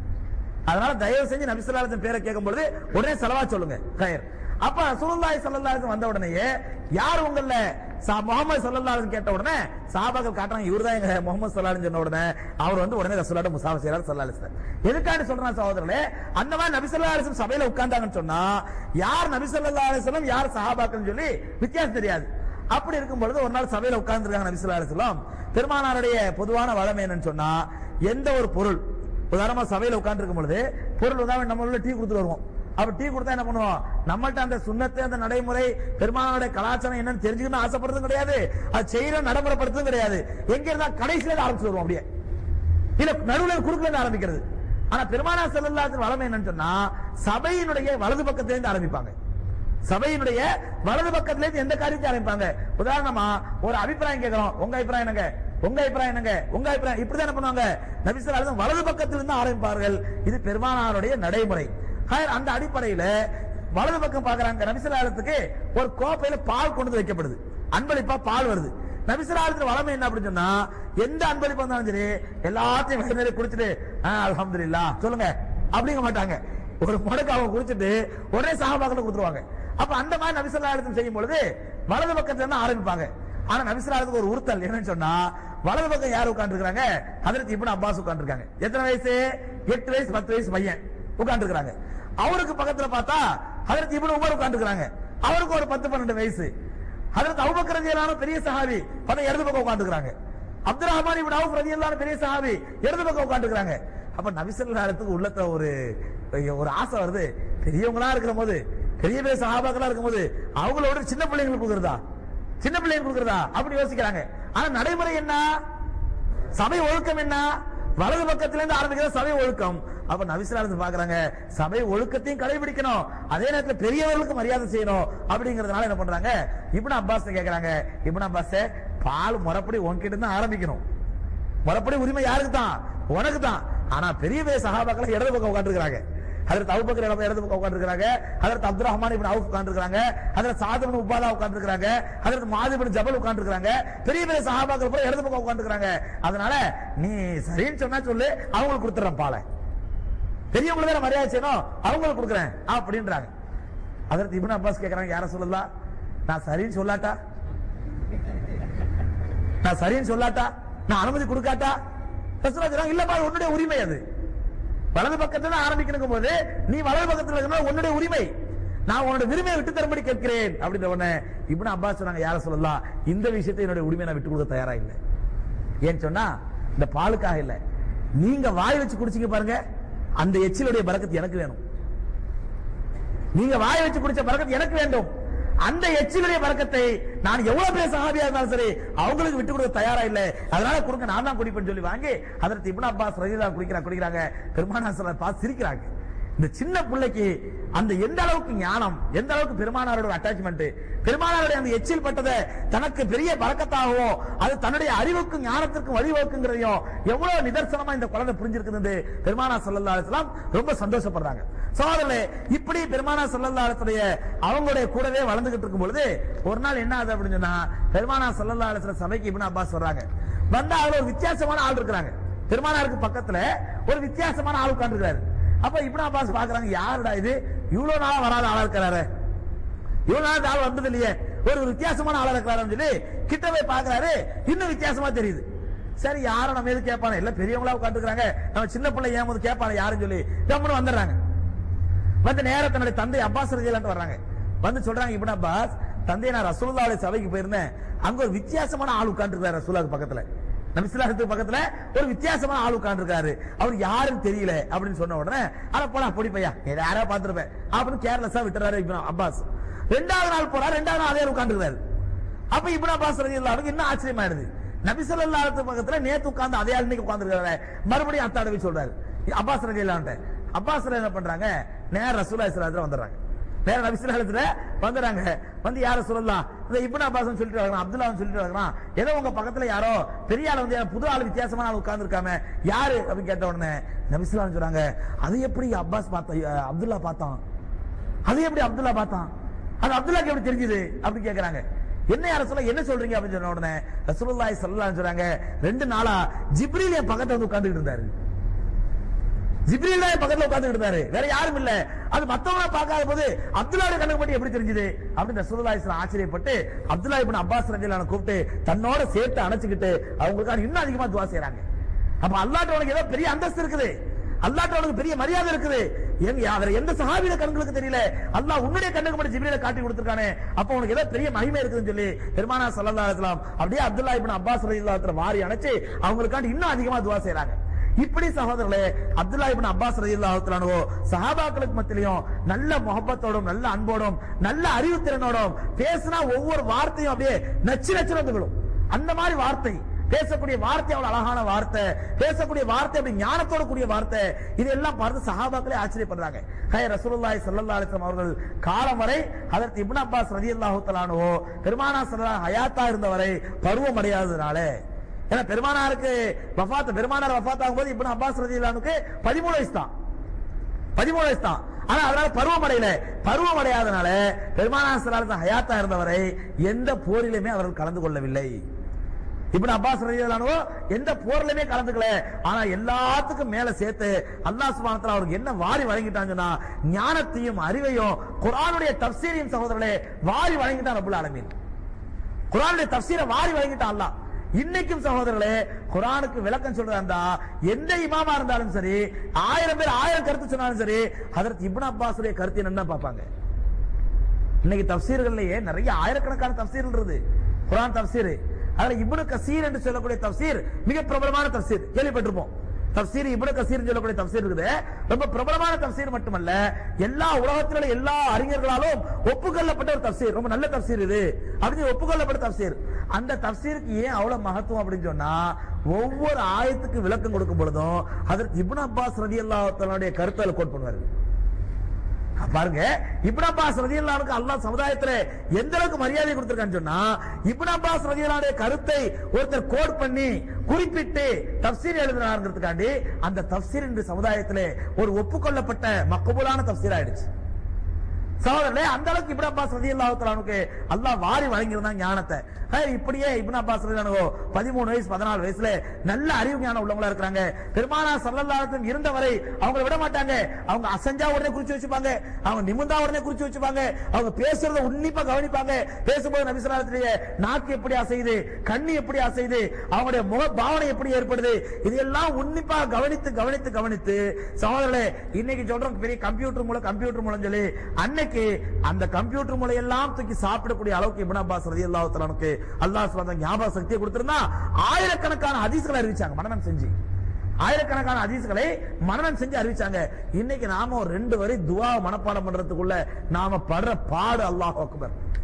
அதனால தயவு செஞ்சு நபி ஸல்லல்லாஹு அலைஹி வஸல்லம் பேரை கேட்கும் பொழுது உடனே செலவா சொல்லுங்க கயர் அப்ப ரசூலுல்லாஹி ஸல்லல்லாஹு அலைஹி வஸல்லம் வந்த உடனேயே யார் உங்கள சா- முகமது ஸல்லல்லாஹு அலைஹி வஸல்லம் கேட்ட உடனே சஹாபாக்கள் காட்டுறாங்க இவர்தான் எங்க முகமது ஸல்லல்லாஹு அலைஹி வஸல்லம் சொன்ன உடனே அவர் வந்து உடனே ரசூலுல்லாஹி முசாஃபா செய்றார் ஸல்லல்லாஹு அலைஹி வஸல்லம் எதுக்காண்டி சொல்றேன் சகோதரர்களே அந்த மாதிரி நபி ஸல்லல்லாஹு அலைஹி வஸல்லம் சபையில உட்கார்ந்தாங்கன்னு சொன்னா யார் நபி ஸல்லல்லாஹு அலைஹி வஸல்லம் யார் சஹாபாக்கள்னு சொல்லி வித்தியாசம் தெரியாது அப்படி இருக்கும் பொழுது ஒரு நாள் சபையில உட்கார்ந்துருக்காங்க நபி ஸல்லல்லாஹு அலைஹி வஸல்லம் பெருமானாருடைய பொதுவான வளமை என்னன்னு சொன்னா எந்த ஒரு பொருள் உதாரணமா சபையில உட்கார்ந்து இருக்கும் பொழுது பொருள் உதாரணம் நம்ம உள்ள டீ கொடுத்துட்டு வருவோம் அப்ப டீ கொடுத்தா என்ன பண்ணுவோம் நம்மள்ட்ட அந்த சுண்ணத்து அந்த நடைமுறை பெருமானுடைய கலாச்சாரம் என்னன்னு தெரிஞ்சுக்கணும் ஆசைப்படுறதும் கிடையாது அது செய்யற நடைமுறைப்படுத்துறதும் கிடையாது எங்க இருந்தா கடைசியில இருந்து ஆரம்பிச்சு வருவோம் அப்படியே இல்ல நடுவுல குறுக்குல இருந்து ஆரம்பிக்கிறது ஆனா பெருமானா செல்லல்லாத்தின் வளமை என்னன்னு சொன்னா சபையினுடைய வலது பக்கத்துல இருந்து ஆரம்பிப்பாங்க சபையினுடைய வலது பக்கத்துல இருந்து எந்த காரியத்தை ஆரம்பிப்பாங்க உதாரணமா ஒரு அபிப்பிராயம் கேட்கிறோம் உங்க அபிப்பிராயம் என்னங்க உங்க அபிப்பிராயம் என்னங்க உங்க அபிப்பிராயம் இப்படிதான் என்ன பண்ணுவாங்க நபிசல் வலது பக்கத்துல இருந்து ஆரம்பிப்பார்கள் இது பெருமானாருடைய நடைமுறை ஹைர், அந்த அடிப்படையில வலது பக்கம் பாக்குறாங்க நபிசலாலத்துக்கு ஒரு கோப்பையில பால் கொண்டு வந்து வைக்கப்படுது அன்பளிப்பா பால் வருது நபிசலாலத்துல வளமை என்ன அப்படின்னு சொன்னா எந்த அன்பளிப்பு வந்தாலும் சரி எல்லாத்தையும் வயிறு நிறைய குடிச்சிட்டு அல்ஹம்துலில்லாஹ் சொல்லுங்க அப்படிங்க மாட்டாங்க ஒரு முடக்கு அவங்க குடிச்சிட்டு உடனே சஹாபாக்களை கொடுத்துருவாங்க அப்ப அந்த மாதிரி நபிசல்லாலத்தும் செய்யும் பொழுது வலது பக்கத்துல இருந்து ஆரம்பிப்பாங்க ஆனா நபிசல்லாலத்துக்கு ஒரு உறுத்தல் என்னன்னு சொன்னா வலது பக்கம் யார் உட்கார்ந்துருக்காங்க ஹதரத் இப்னு அப்பாஸ் உட்கார்ந்துருக்காங்க எத்தனை வயசு எட்டு வயசு பத்து வயசு பையன் உட்கார்ந்துருக்காங்க அவருக்கு பக்கத்துல பார்த்தா ஹதரத் இப்னு உமர் உட்கார்ந்துருக்காங்க அவருக்கு ஒரு பத்து பன்னெண்டு வயசு ஹதரத் அபூபக்கர் ரலியல்லாஹு அன்ஹு பெரிய சஹாபி பார்த்தா இடது பக்கம் உட்கார்ந்துருக்காங்க அப்துல் ரஹ்மான் இப்னு அவுஃப் ரலியல்லாஹு அன்ஹு பெரிய சஹாபி இடது பக்கம் உட்கார்ந்துருக்காங்க அப்ப நபிசல்லாலத்துக்கு உள்ளத்துல ஒரு ஒரு ஆசை வருது பெரியவங்களா இருக்கிற போது பெரிய பெரிய சஹாபாக்களா இருக்கும் போது அவங்களோட சின்ன பிள்ளைங்களுக்கு கொடுக்குறதா சின்ன பிள்ளைங்களுக்கு கொடுக்குறதா அப்படி யோசிக்கிறாங்க ஆனா நடைமுறை என்ன சபை ஒழுக்கம் என்ன வலது பக்கத்துல இருந்து ஆரம்பிக்கிற சபை ஒழுக்கம் அப்ப நபிசுலாலத்து பாக்குறாங்க சபை ஒழுக்கத்தையும் கடைபிடிக்கணும் அதே நேரத்துல பெரியவர்களுக்கு மரியாதை செய்யணும் அப்படிங்கறதுனால என்ன பண்றாங்க இப்னு அப்பாஸ் கேக்குறாங்க இப்னு அப்பாஸ் பால் முறைப்படி உன்கிட்ட இருந்து ஆரம்பிக்கணும் முறைப்படி உரிமை யாருக்கு தான் உனக்கு தான் ஆனா பெரிய பெரிய சகாபாக்கள் இடது பக்கம் உட்காந்துருக்காங்க அதற்கு அவுபக்கர் இடது இடது பக்கம் உட்காந்துருக்காங்க அதற்கு அப்துல் ரஹ்மான் இப்னு அவுஃப் உட்காந்துருக்காங்க அதற்கு சாதபன் உபாதா உட்காந்துருக்காங்க அதற்கு மாதிபின் ஜபல் உட்காந்துருக்காங்க பெரிய பெரிய சகாபாக்கள் பூரா இடது பக்கம் உட்காந்துருக்காங்க அதனால நீ சரின்னு சொன்னா சொல்லு அவங்களுக்கு கொடுத்துறேன் பாலை பெரியவங்களுக்கு வேற மரியாதை செய்யணும் அவங்களுக்கு கொடுக்குறேன் அப்படின்றாங்க அதற்கு இப்னு அப்பாஸ் கேக்குறாங்க யார சொல்லலாம் நான் சரின்னு சொல்லாட்டா நான் சரின்னு சொல்லாட்டா நான் அனுமதி கொடுக்காட்டா ரசூலா சொல்றாங்க, இல்லப்பா அது உன்னுடைய உரிமை அது வலது பக்கத்துல தான் ஆரம்பிக்கணும் போது நீ வலது பக்கத்துல இருக்கணும் உன்னுடைய உரிமை நான் உன்னோட உரிமையை விட்டு தரும்படி கேட்கிறேன் அப்படின்ற உடனே இப்னு அப்பாஸ் சொன்னாங்க யார சொல்லலாம் இந்த விஷயத்தை என்னுடைய உரிமையை நான் விட்டு கொடுக்க தயாரா இல்லை ஏன்னு சொன்னா இந்த பாலுக்காக இல்ல நீங்க வாய் வச்சு குடிச்சீங்க பாருங்க அந்த எச்சிலுடைய பறக்கத்து எனக்கு வேணும் நீங்க வாய் வச்சு குடிச்ச பறக்கத்து எனக்கு வேண்டும் அந்த எச்சிலுடைய பறக்கத்தை நான் எவ்வளவு பேர் சஹாபியா இருந்தாலும் சரி அவங்களுக்கு விட்டு கொடுக்க தயாரா இல்ல அதனால கொடுங்க நான் தான் குடிப்பேன்னு சொல்லி வாங்கி அதற்கு இப்னு அப்பாஸ் ரலியல்லாஹு குடிக்கிறாங்க குடிக்கிறாங்க பெருமானா சொல்ல பார்த்து சிரிக்கிறாங்க இந்த சின்ன பிள்ளைக்கு அந்த எந்த அளவுக்கு ஞானம் எந்த அளவுக்கு பெருமானாரோட அட்டாச்மெண்ட் பெருமானாருடைய அந்த எச்சில் பட்டதை தனக்கு பெரிய பறக்கத்தாகவோ அது தன்னுடைய அறிவுக்கும் ஞானத்திற்கும் வழிவகுக்குங்கிறதையும் எவ்வளவு நிதர்சனமா இந்த குழந்தை புரிஞ்சிருக்குது பெருமானா சல்லல்லா அலிஸ்லாம் ரொம்ப சந்தோஷப்படுறாங்க சோதரே இப்படி பெருமானா சல்லல்லா அலிஸ்லுடைய அவங்களுடைய கூடவே வளர்ந்துகிட்டு இருக்கும் பொழுது ஒரு நாள் என்ன ஆகுது அப்படின்னு சொன்னா பெருமானா சல்லல்லா அலிஸ்லாம் சபைக்கு இப்னு அப்பாஸ் வர்றாங்க வந்தா அதுல ஒரு வித்தியாசமான ஆள் இருக்கிறாங்க பெருமானாருக்கு பக்கத்துல ஒரு வித்தியாசமான ஆள் உட்கார்ந்துருக்காரு அப்ப இப்னு அப்பாஸ் பாக்குறாங்க யாருடா இது இவ்வளவு நாளா வராத ஆளா இருக்கிறாரு இவ்வளவு நாள் இந்த ஆள் வந்தது இல்லையே ஒரு வித்தியாசமான ஆளா இருக்கிறாருன்னு சொல்லி கிட்ட போய் பாக்குறாரு இன்னும் வித்தியாசமா தெரியுது சரி யாரும் நம்ம எது கேட்பானே இல்ல பெரியவங்களா உட்காந்துருக்காங்க நம்ம சின்ன பிள்ளை ஏன் போது கேட்பானே யாருன்னு சொல்லி கம்முன்னு வந்துடுறாங்க வந்து நேரா தன்னுடைய தந்தை அப்பாஸ் ரஜிலான்ட்டு வர்றாங்க வந்து சொல்றாங்க இப்னு அப்பாஸ் தந்தை நான் ரசூலுல்லாஹி சபைக்கு போயிருந்தேன் அங்க ஒரு வித்தியாசமான ஆள் உட்கார்ந்துருக்காரு ரசூலுல்லாஹி பக்கத்துல நபிசுல்லாஹத்துக்கு பக்கத்துல ஒரு வித்தியாசமான ஆள் உட்கார்ந்துருக்காரு அவர் யாருன்னு தெரியல அப்படின்னு சொன்ன உடனே அட போடா பொடி பையா நீ யாரா பாத்துருப்பேன் அப்படின்னு கேர்லெஸ்ஸா விட்டுறாரு இப்னு அப்பாஸ் ரெண்டாவது நாள் போறாரு ரெண்டாவது நாள் அதே உட்கார்ந்துருக்காரு அப்ப இப்னு அப்பாஸ் ரலியல்லாஹு இன்னும் ஆச்சரியமாயிடுது நபி ஸல்லல்லாஹு அலைஹி பக்கத்துல நேத்து உட்கார்ந்து அதே ஆள் இன்னைக்கு உட்கார்ந்துருக்காரு மறுபடியும் அத்தாடவி சொல்றாரு அப்பாஸ் ரலியல்லாஹு அப்பாஸ் ரலியல்லாஹு என்ன பண்றாங்க நேர ரசூலுல்லாஹி ஸல்லல்லாஹு அலைஹி வந்துறாங்க நேர நபி ஸல்லல்லாஹு அலைஹி வந்துறாங்க வந்து யார சொல்லலாம் இந்த இப்னு அப்பாஸ் சொல்லிட்டு வராங்க அப்துல்லா சொல்லிட்டு வராங்க ஏதோ உங்க பக்கத்துல யாரோ பெரிய ஆள் வந்து யாரோ புது ஆள் வித்தியாசமான ஆள் உட்கார்ந்து இருக்காம யாரு அப்படின்னு கேட்ட உடனே நபி ஸல்லல்லாஹு அலைஹி சொல்றாங்க அது எப்படி அப்பாஸ் பார்த்த அப்துல்லா பார்த்தான் அது எப்படி அப்துல்லா பார்த்தான் அது அப்துல்லாக்கு எப்படி தெரிஞ்சது அப்படி கேக்குறாங்க என்ன யார சொல்ல என்ன சொல்றீங்க அப்படின்னு சொன்ன உடனே ரசூலுல்லாஹி ஸல்லல்லாஹு அலைஹி சொல்றாங்க ரெண்டு நாளா ஜிப்ரீல் என் பக்கத்துல வந்து உட்கார்ந்துட்டு இருந்தாரு ஜிப்ரீல் தான் என் பக்கத்துல உட்கார்ந்துட்டு இருந்தாரு வேற யாரும் இல்ல அது மத்தவங்க பார்க்காத போது அப்துல்லாவுடைய கண்ணுக்கு மட்டும் எப்படி தெரிஞ்சது அப்படின்னு ரசூலுல்லாஹி ஸல்லல்லாஹு ஆச்சரியப்பட்டு அப்துல்லா இப்னு அப்பாஸ் ரலியல்லாஹு கூப்பிட்டு தன்னோட சேர்த்து அணைச்சுக்கிட்டு அவங்களுக்காக இன்னும் அதிகமா துவா செய்றாங்க அப்ப அல்லாஹ்ட்ட உனக்கு ஏதோ பெரிய அந்தஸ்து இருக்குது அல்லாஹ்ட்ட உனக்கு பெரிய மரியாதை இருக்குது எங்க வேற எந்த சஹாபியோட கண்களுக்கு தெரியல அல்லாஹ் உன்னுடைய கண்ணுக்கு மட்டும் ஜிப்ரீல காட்டி கொடுத்திருக்கானே அப்ப உனக்கு ஏதோ பெரிய மகிமை இருக்குதுன்னு சொல்லி பெருமானா ஸல்லல்லாஹு அலைஹி வஸல்லம் அப்படியே அப்துல்லா இப்னு அப்பாஸ் ரலியல்லாஹு அன்ஹு வாரி அணைச்சு அவங்களுக்காண்டி இன்னும் அதிகமா துவா செய்றாங்க இப்படி சகோதரர்களே அப்துல்லா இப்னு அப்பாஸ் ரலியல்லாஹு அன்ஹு சஹாபாக்களுக்கு மத்தியிலும் நல்ல முகப்பத்தோடும் நல்ல அன்போடும் நல்ல அறிவுத்திறனோடும் பேசினா ஒவ்வொரு வார்த்தையும் அப்படியே நச்சு நச்சு வந்து விழும் அந்த மாதிரி வார்த்தை பேசக்கூடிய வார்த்தை அவ்வளவு அழகான வார்த்தை பேசக்கூடிய வார்த்தை அப்படி ஞானத்தோட கூடிய வார்த்தை இதெல்லாம் பார்த்து சஹாபாக்களே ஆச்சரியப்படுறாங்க ஹே ரசூலுல்லாஹி ஸல்லல்லாஹு அலைஹி வஸல்லம் அவர்கள் காலம் வரை ஹஜரத் இப்னு அப்பாஸ் ரலியல்லாஹு தஆலா அன்ஹு பெருமானா ஸல்லல்லாஹு ஹயாத்தா இருந்தவரை பருவம் அடையாததுனால ஏன்னா பெருமானாருக்கு வஃபாத் பெருமானார் வஃபாத் ஆகும்போது இப்னு அப்பாஸ் ரலியல்லாஹுக்கு 13 வயசு தான் பதிமூணு வயசு தான் ஆனா அதனால பருவம் அடையல பருவம் அடையாதனால பெருமானார் ஸல்லல்லாஹு அலைஹி வஸல்லம் ஹயாத்தா இருந்தவரை எந்த போரிலுமே அவர்கள் கலந்து கொள்ளவில்லை இப்னு அப்பாஸ் ரலியல்லாஹு எந்த போர்லயுமே கலந்துக்கல ஆனா எல்லாத்துக்கும் மேல சேர்த்து அல்லாஹ் சுப்ஹானஹு வ தஆலா அவருக்கு என்ன வாரி வழங்கிட்டான்னு சொன்னா ஞானத்தையும் அறிவையும் குர்ஆனுடைய தஃப்சீரையும் சகோதரர்களே வாரி வழங்கிட்டான் ரப்பல் ஆலமீன் குர்ஆனுடைய தஃப்சீரை வாரி வழங்கிட்டான் அல்லாஹ் இன்னைக்கும் சகோதரர்களே குர்ஆனுக்கு விளக்கம் சொல்றதா இருந்தா எந்த இமாமா இருந்தாலும் சரி ஆயிரம் பேர் ஆயிரம் கருத்து சொன்னாலும் சரி ஹஜரத் இப்னு அப்பாஸுடைய கருத்து என்னன்னு தான் பார்ப்பாங்க இன்னைக்கு தப்சீர்கள்லயே நிறைய ஆயிரக்கணக்கான தப்சீர்கள் இருக்குது குர்ஆன் தப்சீர் அதுல இப்னு கசீர் என்று சொல்லக்கூடிய தப்சீர் மிக பிரபலமான தப்சீர் கேள்விப்பட்டிருப்போம் தப்சீர் இப்னு கசீர் சொல்லக்கூடிய தப்சீர் இருக்குது ரொம்ப பிரபலமான தப்சீர் மட்டுமல்ல எல்லா உலகத்தில் உள்ள எல்லா அறிஞர்களாலும் ஒப்புக்கொள்ளப்பட்ட ஒரு தப்சீர் ரொம்ப நல்ல தப்சீர் இது அப்படின்னு ஒப்புக்கொள்ளப்பட்ட தப்சீர் அந்த தப்சீருக்கு ஏன் அவ்வளவு மகத்துவம் அப்படின்னு சொன்னா ஒவ்வொரு ஆயத்துக்கு விளக்கம் கொடுக்கும் பொழுதும் அதற்கு இப்னு அப்பாஸ் ரலியல்லாஹு தஆலாவுடைய கருத்தை அதுல கோட் பண்ணுவாரு பாருங்க இப்னு அப்பாஸ் ரலியல்லாஹு அல்லாஹ் சமுதாயத்துல எந்த அளவுக்கு மரியாதை கொடுத்திருக்கான்னு சொன்னா இப்னு அப்பாஸ் ரலியல்லாஹுடைய கருத்தை ஒருத்தர் கோட் பண்ணி குறிப்பிட்டு தப்சீர் எழுதுறாங்கிறதுக்காண்டி அந்த தப்சீர் இன்று சமுதாயத்திலே ஒரு ஒப்புக்கொள்ளப்பட்ட மக்கபூலான தப்சீர் ஆயிடுச்சு சகோதரர்களே அந்த அளவுக்கு இப்னு அப்பாஸ் ரலியல்லாஹு தஆலாவுக்கு அல்லாஹ் வாரி வழங்கியிருந்தான் ஞானத்தை ஹே, இப்படியே இப்னு அப்பாஸ் ரலியல்லாஹு 13 வயசு 14 வயசுல நல்ல அறிவு ஞானம் உள்ளவங்களா இருக்காங்க பெருமானா ஸல்லல்லாஹு அலைஹி வஸல்லம் இருந்த வரை அவங்கள விட மாட்டாங்க அவங்க அசஞ்சா உடனே குறிச்சு வச்சுப்பாங்க அவங்க நிமிந்தா உடனே குறிச்சு வச்சுப்பாங்க அவங்க பேசுறத உன்னிப்பா கவனிப்பாங்க பேசும்போது நபி ஸல்லல்லாஹு அலைஹி வஸல்லம் நாக்கு எப்படி அசையுது கண்ணு எப்படி அசையுது அவங்களுடைய முக பாவனை எப்படி ஏற்படுது இதெல்லாம் உன்னிப்பா கவனித்து கவனித்து கவனித்து சகோதரர்களே இன்னைக்கு சொல்றோம் பெரிய கம்ப்யூட்டர் மூலம் கம்ப்யூட்டர் மூலம் சொல்லி அன்னைக்கு அந்த கம்ப்யூட்டர் மூலம் எல்லாம் தூக்கி சாப்பிடக்கூடிய அளவுக்கு இப்னு அப்பாஸ் ரலியல்லாஹு தஆலாவுக்கு அல்லாஹ் சுப்ஹானஹு ஞாபக சக்தியை கொடுத்திருந்தா ஆயிரக்கணக்கான ஹதீஸ்களை அறிவிச்சாங்க மனனம் செஞ்சு ஆயிரக்கணக்கான ஹதீஸ்களை மனனம் செஞ்சு அறிவிச்சாங்க இன்னைக்கு நாம ஒரு ரெண்டு வரை துவா மனப்பாடம் பண்றதுக்குள்ள நாம படுற பாடு அல்லாஹ் அக்பர்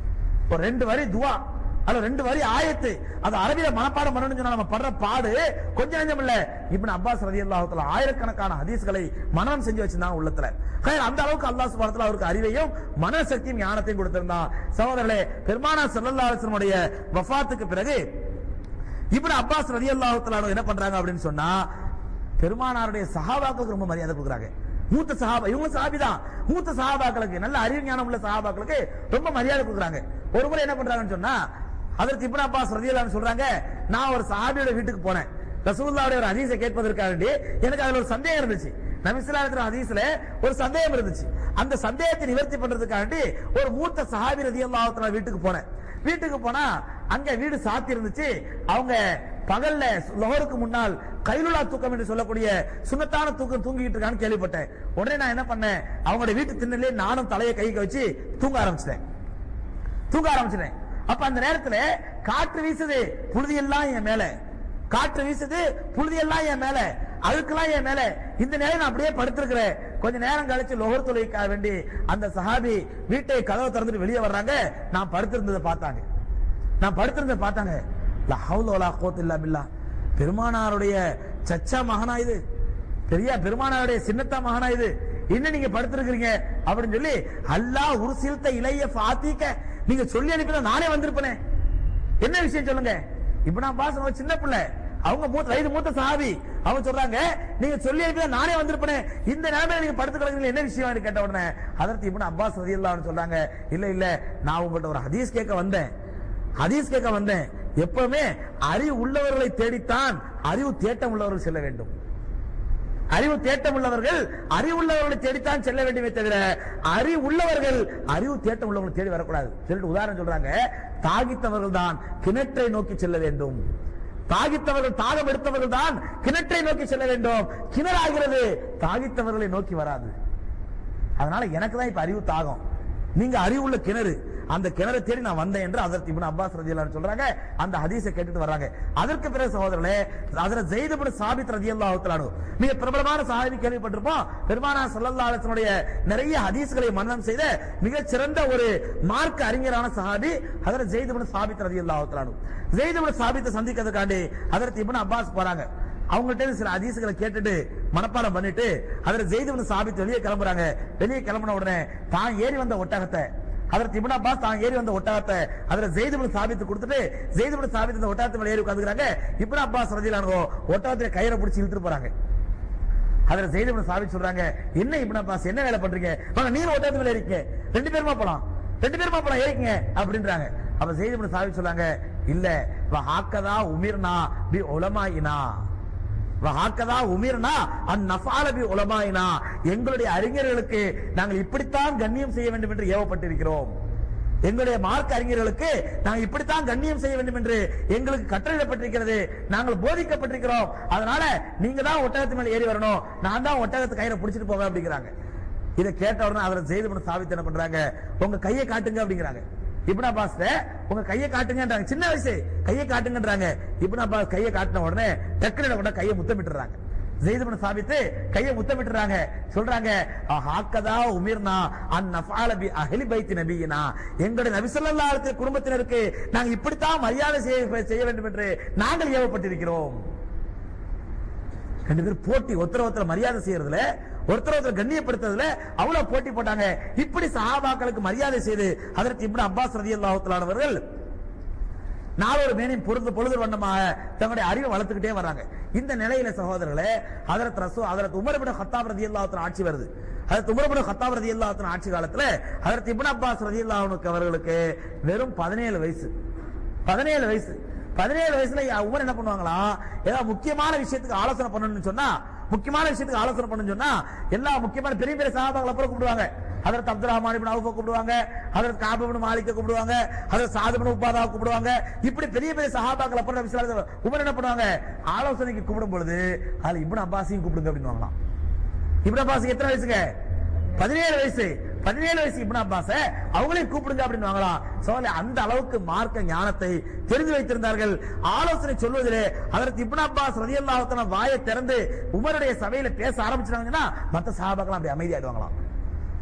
ஒரு ரெண்டு வரி துவா அல்ல ரெண்டு வரி ஆயத்து அது அரபியில மனப்பாடம் பண்ணணும்னு சொன்னா நம்ம படுற பாடு கொஞ்ச நெஞ்சம் இல்ல இப்னு அப்பாஸ் ரலியல்லாஹு தஆலா ஆயிரக்கணக்கான ஹதீஸ்களை மனனம் செஞ்சு வச்சிருந்தாங்க உள்ளத்துல ஹைர், அந்த அளவுக்கு அல்லாஹ் சுப்ஹானஹு வ தஆலா அவருக்கு அறிவையும் மனசக்தியும் ஞானத்தையும் கொடுத்திருந்தான் சகோதரர்களே பெருமானா ஸல்லல்லாஹு அலைஹி வஸல்லம் உடைய வஃபாத்துக்கு பிறகு இப்னு அப்பாஸ் ரலியல்லாஹு தஆலா என்ன பண்றாங்க அப்படின்னு சொன்னா பெருமானாருடைய சஹாபாக்களுக்கு ரொம்ப மரியாதை கொடுக்குறாங்க மூத்த சஹாபா இவங்க சஹாபி தான் மூத்த சஹாபாக்களுக்கு நல்ல அறிவு ஞானம் உள்ள சஹாபாக்களுக்கு ரொம்ப மரியாதை கொடுக்குறாங்க ஒரு முறை என்ன பண்றாங்கன்னு சொன்னா அதற்கு இப்னு அப்பாஸ் ரலியல்லாஹு சொல்றாங்க நான் ஒரு சஹாபியோட வீட்டுக்கு போனேன் ரசூலுல்லாஹ்வுடைய ஒரு ஹதீஸை கேட்பதற்காக வேண்டி எனக்கு அதுல ஒரு சந்தேகம் இருந்துச்சு நபிசுல்லாஹு ஹதீஸ்ல ஒரு சந்தேகம் இருந்துச்சு அந்த சந்தேகத்தை நிவர்த்தி பண்றதுக்காக வேண்டி ஒரு மூத்த சஹாபி ரலியல்லாஹு தஆலா வீட்டுக்கு போனேன் வீட்டுக்கு போனா அங்க வீடு சாத்தி இருந்துச்சு அவங்க பகல்ல லோகருக்கு முன்னால் கைலுலா தூக்கம் என்று சொல்லக்கூடிய சுண்ணத்தான தூக்கம் தூங்கிட்டு இருக்கான்னு கேள்விப்பட்டேன் உடனே நான் என்ன பண்ணேன் அவங்களோட வீட்டு திண்ணிலே நானும் தலையை கைக்கு வச்சு தூங்க ஆரம்பிச்சிட்டேன் தூங்க ஆரம்பிச்சிட்டேன் அப்ப அந்த நேரத்துல காற்று வீசுது புழுதி எல்லாம் என் மேல காற்று வீசுது புழுதி எல்லாம் என் மேல அழுக்கெல்லாம் என் மேல இந்த நேரம் நான் அப்படியே படுத்திருக்கிறேன் கொஞ்ச நேரம் கழிச்சு லோகர் தொழிலுக்காக வேண்டி அந்த சஹாபி வீட்டை கதவை திறந்துட்டு வெளியே வர்றாங்க நான் படுத்திருந்ததை பார்த்தாங்க நான் படுத்திருந்ததை பார்த்தாங்க லா ஹவுல வலா குவத்த இல்லா பில்லாஹ். பெருமானாருடைய சச்சா மகனா இது பெரிய பெருமானாருடைய சின்னத்தா மகனா இது என்ன நீங்க படுத்திருக்கிறீங்க அப்படின்னு சொல்லி அல்லாஹ் உருசில்த இளைய ஃபாத்திக்க நீங்க சொல்லி அனுப்பினா நானே வந்திருப்பேனே என்ன விஷயம் சொல்லுங்க இப்னு அப்பாஸ் ஒரு சின்ன பிள்ளை அவங்க மூத்த வயது மூத்த சஹாபி அவங்க சொல்றாங்க நீங்க சொல்லி அனுப்பினா நானே வந்திருப்பேனே இந்த நிலைமையில நீங்க படுத்து கிடக்குறீங்க என்ன விஷயம் கேட்ட உடனே அதற்கு இப்னு அப்பாஸ் ரலியல்லாஹு சொல்றாங்க இல்ல இல்ல நான் உங்கள்ட்ட ஒரு ஹதீஸ் கேட்க வந்தேன் ஹதீஸ் கேட்க வந்தேன் எப்பவுமே அறிவு உள்ளவர்களை தேடித்தான் அறிவு தேட்டம் உள்ளவர்கள் செல்ல வேண்டும் அறிவு தேட்டம் உள்ளவர்கள் அறிவுள்ளவர்களை தேடித்தான் செல்ல வேண்டுமே தவிர அறிவு உள்ளவர்கள் அறிவு தேட்டம் உள்ளவர்களை தேடி வரக்கூடாது சொல்லிட்டு உதாரணம் சொல்றாங்க தாகித்தவர்கள் தான் கிணற்றை நோக்கி செல்ல வேண்டும் தாகித்தவர்கள் தாகம் எடுத்தவர்கள் தான் கிணற்றை நோக்கி செல்ல வேண்டும் கிணறாகிறது தாகித்தவர்களை நோக்கி வராது அதனால எனக்கு தான் இப்ப அறிவு தாகம் நீங்க அறிவுள்ள கிணறு அந்த கிணறு தேடி நான் வந்தேன் என்று அதற்கு இப்னு அப்பாஸ் ரதியல்லாஹு சொல்றாங்க அந்த ஹதீஸை கேட்டுட்டு வர்றாங்க அதற்கு பிறகு சகோதரர்களே அதுல ஜெயித் இப்னு சாபித் ரதியல்லாஹு தஆலா மிக பிரபலமான சஹாபி கேள்விப்பட்டிருப்போம் பெருமானா ஸல்லல்லாஹு அலைஹி வஸல்லுடைய நிறைய ஹதீஸ்களை மனனம் செய்த மிகச் சிறந்த ஒரு மார்க்க அறிஞரான சஹாபி ஹஜரத் ஜெயித் இப்னு சாபித் ரதியல்லாஹு தஆலா ஜெயித் இப்னு சாபித்தை சந்திக்கிறதுக்காண்டி ஹஜரத் இப்னு அப்பாஸ் போறாங்க அவங்கள்ட்ட இருந்து சில ஹதீஸ்களை கேட்டுட்டு மனப்பாடம் பண்ணிட்டு அதுல ஜெயிது சாபித்து வெளியே கிளம்புறாங்க வெளியே கிளம்பின உடனே தான் ஏறி வந்த ஒட்டகத்தை அதற்கு இப்னு அப்பாஸ் தான் ஏறி வந்த ஒட்டகத்தை அதுல ஜெயிது சாபித்து கொடுத்துட்டு ஜெயிது சாபித்து இந்த ஒட்டகத்து மேல ஏறி உட்காந்துக்கிறாங்க இப்னு அப்பாஸ் ரதிலானோ ஒட்டகத்துல கயிறை பிடிச்சி இழுத்துட்டு போறாங்க அதுல ஜெயிது சாபி சொல்றாங்க என்ன இப்னு அப்பாஸ் என்ன வேலை பண்றீங்க வாங்க நீங்க ஒட்டகத்து மேல இருக்கீங்க ரெண்டு பேருமா போலாம் ரெண்டு பேருமா போலாம் ஏறிக்கங்க அப்படின்றாங்க அப்ப ஜெயிது சாபி சொல்றாங்க இல்ல ஹாக்கதா உமிர்னா பி உலமாயினா வஹாக்கதா உமிர்னா அந்நஃபால பி உலமாயினா எங்களுடைய அறிஞர்களுக்கு நாங்கள் இப்படித்தான் கண்ணியம் செய்ய வேண்டும் என்று ஏவப்பட்டிருக்கிறோம் எங்களுடைய மார்க்க அறிஞர்களுக்கு நாங்கள் இப்படித்தான் கண்ணியம் செய்ய வேண்டும் என்று எங்களுக்கு கட்டளையிடப்பட்டிருக்கிறது நாங்கள் போதிக்கப்பட்டிருக்கிறோம் அதனால நீங்க தான் ஒட்டகத்து மேல ஏறி வரணும் நான் தான் ஒட்டகத்து கயிறை பிடிச்சிட்டு போவேன் அப்படிங்கிறாங்க இதை கேட்ட உடனே அதில் செய்து பண்ண சாவித்து என்ன பண்றாங்க உங்க கையை காட்டுங்க அப்படிங்கிறாங்க இப்னு அப்பாஸ் உங்க கையை காட்டுங்கன்றாங்க சின்ன வயசு கையை காட்டுங்கன்றாங்க இப்னு அப்பாஸ் கையை காட்டின உடனே டக்குனு உடனே கையை முத்தமிட்டுறாங்க ஜெயிதுபன் சாபித்து கையை முத்தமிட்டுறாங்க சொல்றாங்க ஹாக்கதா உமிர்னா அன் நஃபால பி அஹ்லி பைத்தி நபியினா எங்களுடைய நபி ஸல்லல்லாஹு அலைஹி வஸல்லம் குடும்பத்தினருக்கு நாங்கள் இப்படித்தான் மரியாதை செய்ய செய்ய வேண்டும் என்று நாங்கள் ஏவப்பட்டிருக்கிறோம் ரெண்டு பேரும் போட்டி ஒருத்தர ஒருத்தர் மரியாதை செய்யறதுல ஒருத்தர் ஒருத்தர் கண்ணியப்படுத்துறதுல அவ்வளவு போட்டி போட்டாங்க இப்படி சஹாபாக்களுக்கு மரியாதை செய்து அதற்கு இப்னு அப்பாஸ் ரதியல்லாஹு தஆலா அவர்கள் நாளொரு மேனின் பொழுது பொழுது வண்ணமாக தங்களுடைய அறிவை வளர்த்துக்கிட்டே வராங்க இந்த நிலையில சகோதரர்களே அதரத் ரசூ அதரத் உமர் இப்னு கத்தாப் ரதியல்லாஹு தஆலா ஆட்சி வருது அதரத் உமர் இப்னு கத்தாப் ரதியல்லாஹு தஆலா ஆட்சி காலத்துல அதரத் இப்னு அப்பாஸ் ரதியல்லாஹு அவர்களுக்கு வெறும் 17 வயசு 17 வயசு பதினேழு வயசுல உமர் என்ன பண்ணுவாங்களா ஏதாவது முக்கியமான விஷயத்துக்கு ஆலோசனை பண்ணணும்னு சொன்னா முக்கியமான விஷயத்துக்கு ஆலோசனை பண்ணணும்னு சொன்னா எல்லா முக்கியமான பெரிய பெரிய சகாபாக்களை அப்புறம் கூப்பிடுவாங்க அதற்கு அப்துல் ரஹ்மான் இப்னு அவுஃபை கூப்பிடுவாங்க அதற்கு காபு இப்னு மாலிக்க கூப்பிடுவாங்க அதற்கு சாது இப்னு உபாதாவை கூப்பிடுவாங்க இப்படி பெரிய பெரிய சஹாபாக்கள் அப்புறம் நபி ஸல்லல்லாஹு அலைஹி வஸல்லம் உமர் என்ன பண்ணுவாங்க ஆலோசனைக்கு கூப்பிடும் பொழுது அதுல இப்னு அப்பாஸையும் கூப்பிடுங்க அப்படின்னுவாங்களாம் இப்னு அப்பாஸ் எத்தனை வயசுங்க பதினேழு வயசு பதினேழு வயசு இப்னு அப்பாஸ அவங்களையும் கூப்பிடுங்க அப்படின்னு வாங்கலாம் சோழ அந்த அளவுக்கு மார்க்க ஞானத்தை தெரிந்து வைத்திருந்தார்கள் ஆலோசனை சொல்வதிலே அதற்கு இப்னு அப்பாஸ் ரலியல்லாஹு தஆலா வாயை திறந்து உமருடைய சபையில பேச ஆரம்பிச்சாங்கன்னா மத்த சஹாபாக்கள் அப்படி அமைதியாயிடுவாங்களாம்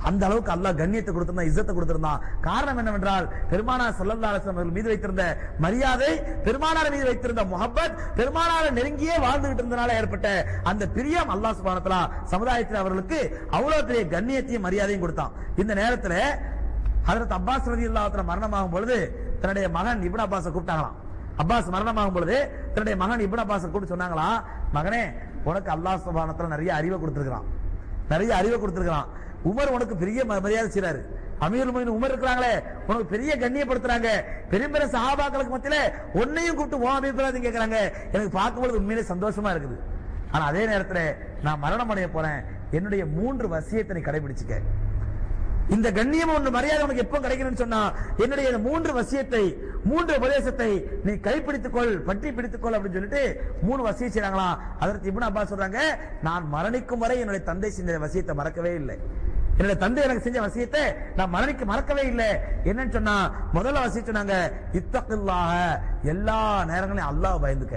அந்த அளவுக்கு அல்லாஹ் கண்ணியத்தை கொடுத்திருந்தான் இzzத்தை கொடுத்திருந்தான் காரணம் என்னவென்றால் பெருமானார் ஸல்லல்லாஹு அலைஹி வஸல்லம் அவர்கள் மீது வைத்திருந்த மரியாதை பெருமானார் மீது வைத்திருந்த முஹப்பத் பெருமானார் நெருங்கியே வாழ்ந்துகிட்டு இருந்தனால ஏற்பட்ட அந்த பிரியம் அல்லாஹ் சுப்ஹானஹு வ தஆலா சமுதாயத்தில் அவர்களுக்கு அவ்வளவு பெரிய கண்ணியத்தையும் மரியாதையும் கொடுத்தான் இந்த நேரத்துல ஹஜரத் அப்பாஸ் ரலியல்லாஹு அன்ஹு மரணமாகும் பொழுது தன்னுடைய மகன் இப்னு அப்பாஸை கூப்பிட்டாங்களாம் அப்பாஸ் மரணமாகும் பொழுது தன்னுடைய மகன் இப்னு அப்பாஸை கூப்பிட்டு சொன்னாங்களா மகனே உனக்கு அல்லாஹ் சுப்ஹானஹு வ தஆலா நிறைய அறிவை கொடுத்திருக்கிறான் நிறைய அறிவை கொடுத்திருக்கிறான் உமர் உனக்கு பெரிய ம- மரியாதை செய்றாரு அமீர் மொயின் உமர் இருக்கிறாங்களே உனக்கு பெரிய கண்ணியப்படுத்துறாங்க பெரிய பெரிய சஹாபாக்களுக்கு மத்தியில உன்னையும் கூப்பிட்டு உன் அபிப்பிராயத்தையும் கேட்கறாங்க எனக்கு பார்க்கும்போது உண்மையிலே சந்தோஷமா இருக்குது ஆனா அதே நேரத்துல நான் மரணம் அடைய போறேன் என்னுடைய மூன்று வசியத்தை நீ கடைபிடிச்சுக்க இந்த கண்ணியம் ஒன்று மரியாதை உனக்கு எப்போ கிடைக்கணும்னு சொன்னா என்னுடைய இந்த மூன்று வசியத்தை மூன்று உபதேசத்தை நீ கைப்பிடித்துக் கொள் பற்றி பிடித்துக் கொள் அப்படின்னு சொல்லிட்டு மூணு வசியம் செய்றாங்களாம் அதற்கு இப்னு அப்பாஸ் சொல்றாங்க நான் மரணிக்கும் வரை என்னுடைய தந்தை செஞ்ச வசியத்தை மறக்கவே இல்லை என்னுடைய தந்தை எனக்கு செஞ்ச வசியத்தை நான் மரணிக்க மறக்கவே இல்லை என்னன்னு சொன்னா முதல்ல வசியம் சொன்னாங்க இத்தqiல்லாஹ எல்லா நேரங்களையும் அல்லாஹ் பயந்துக்க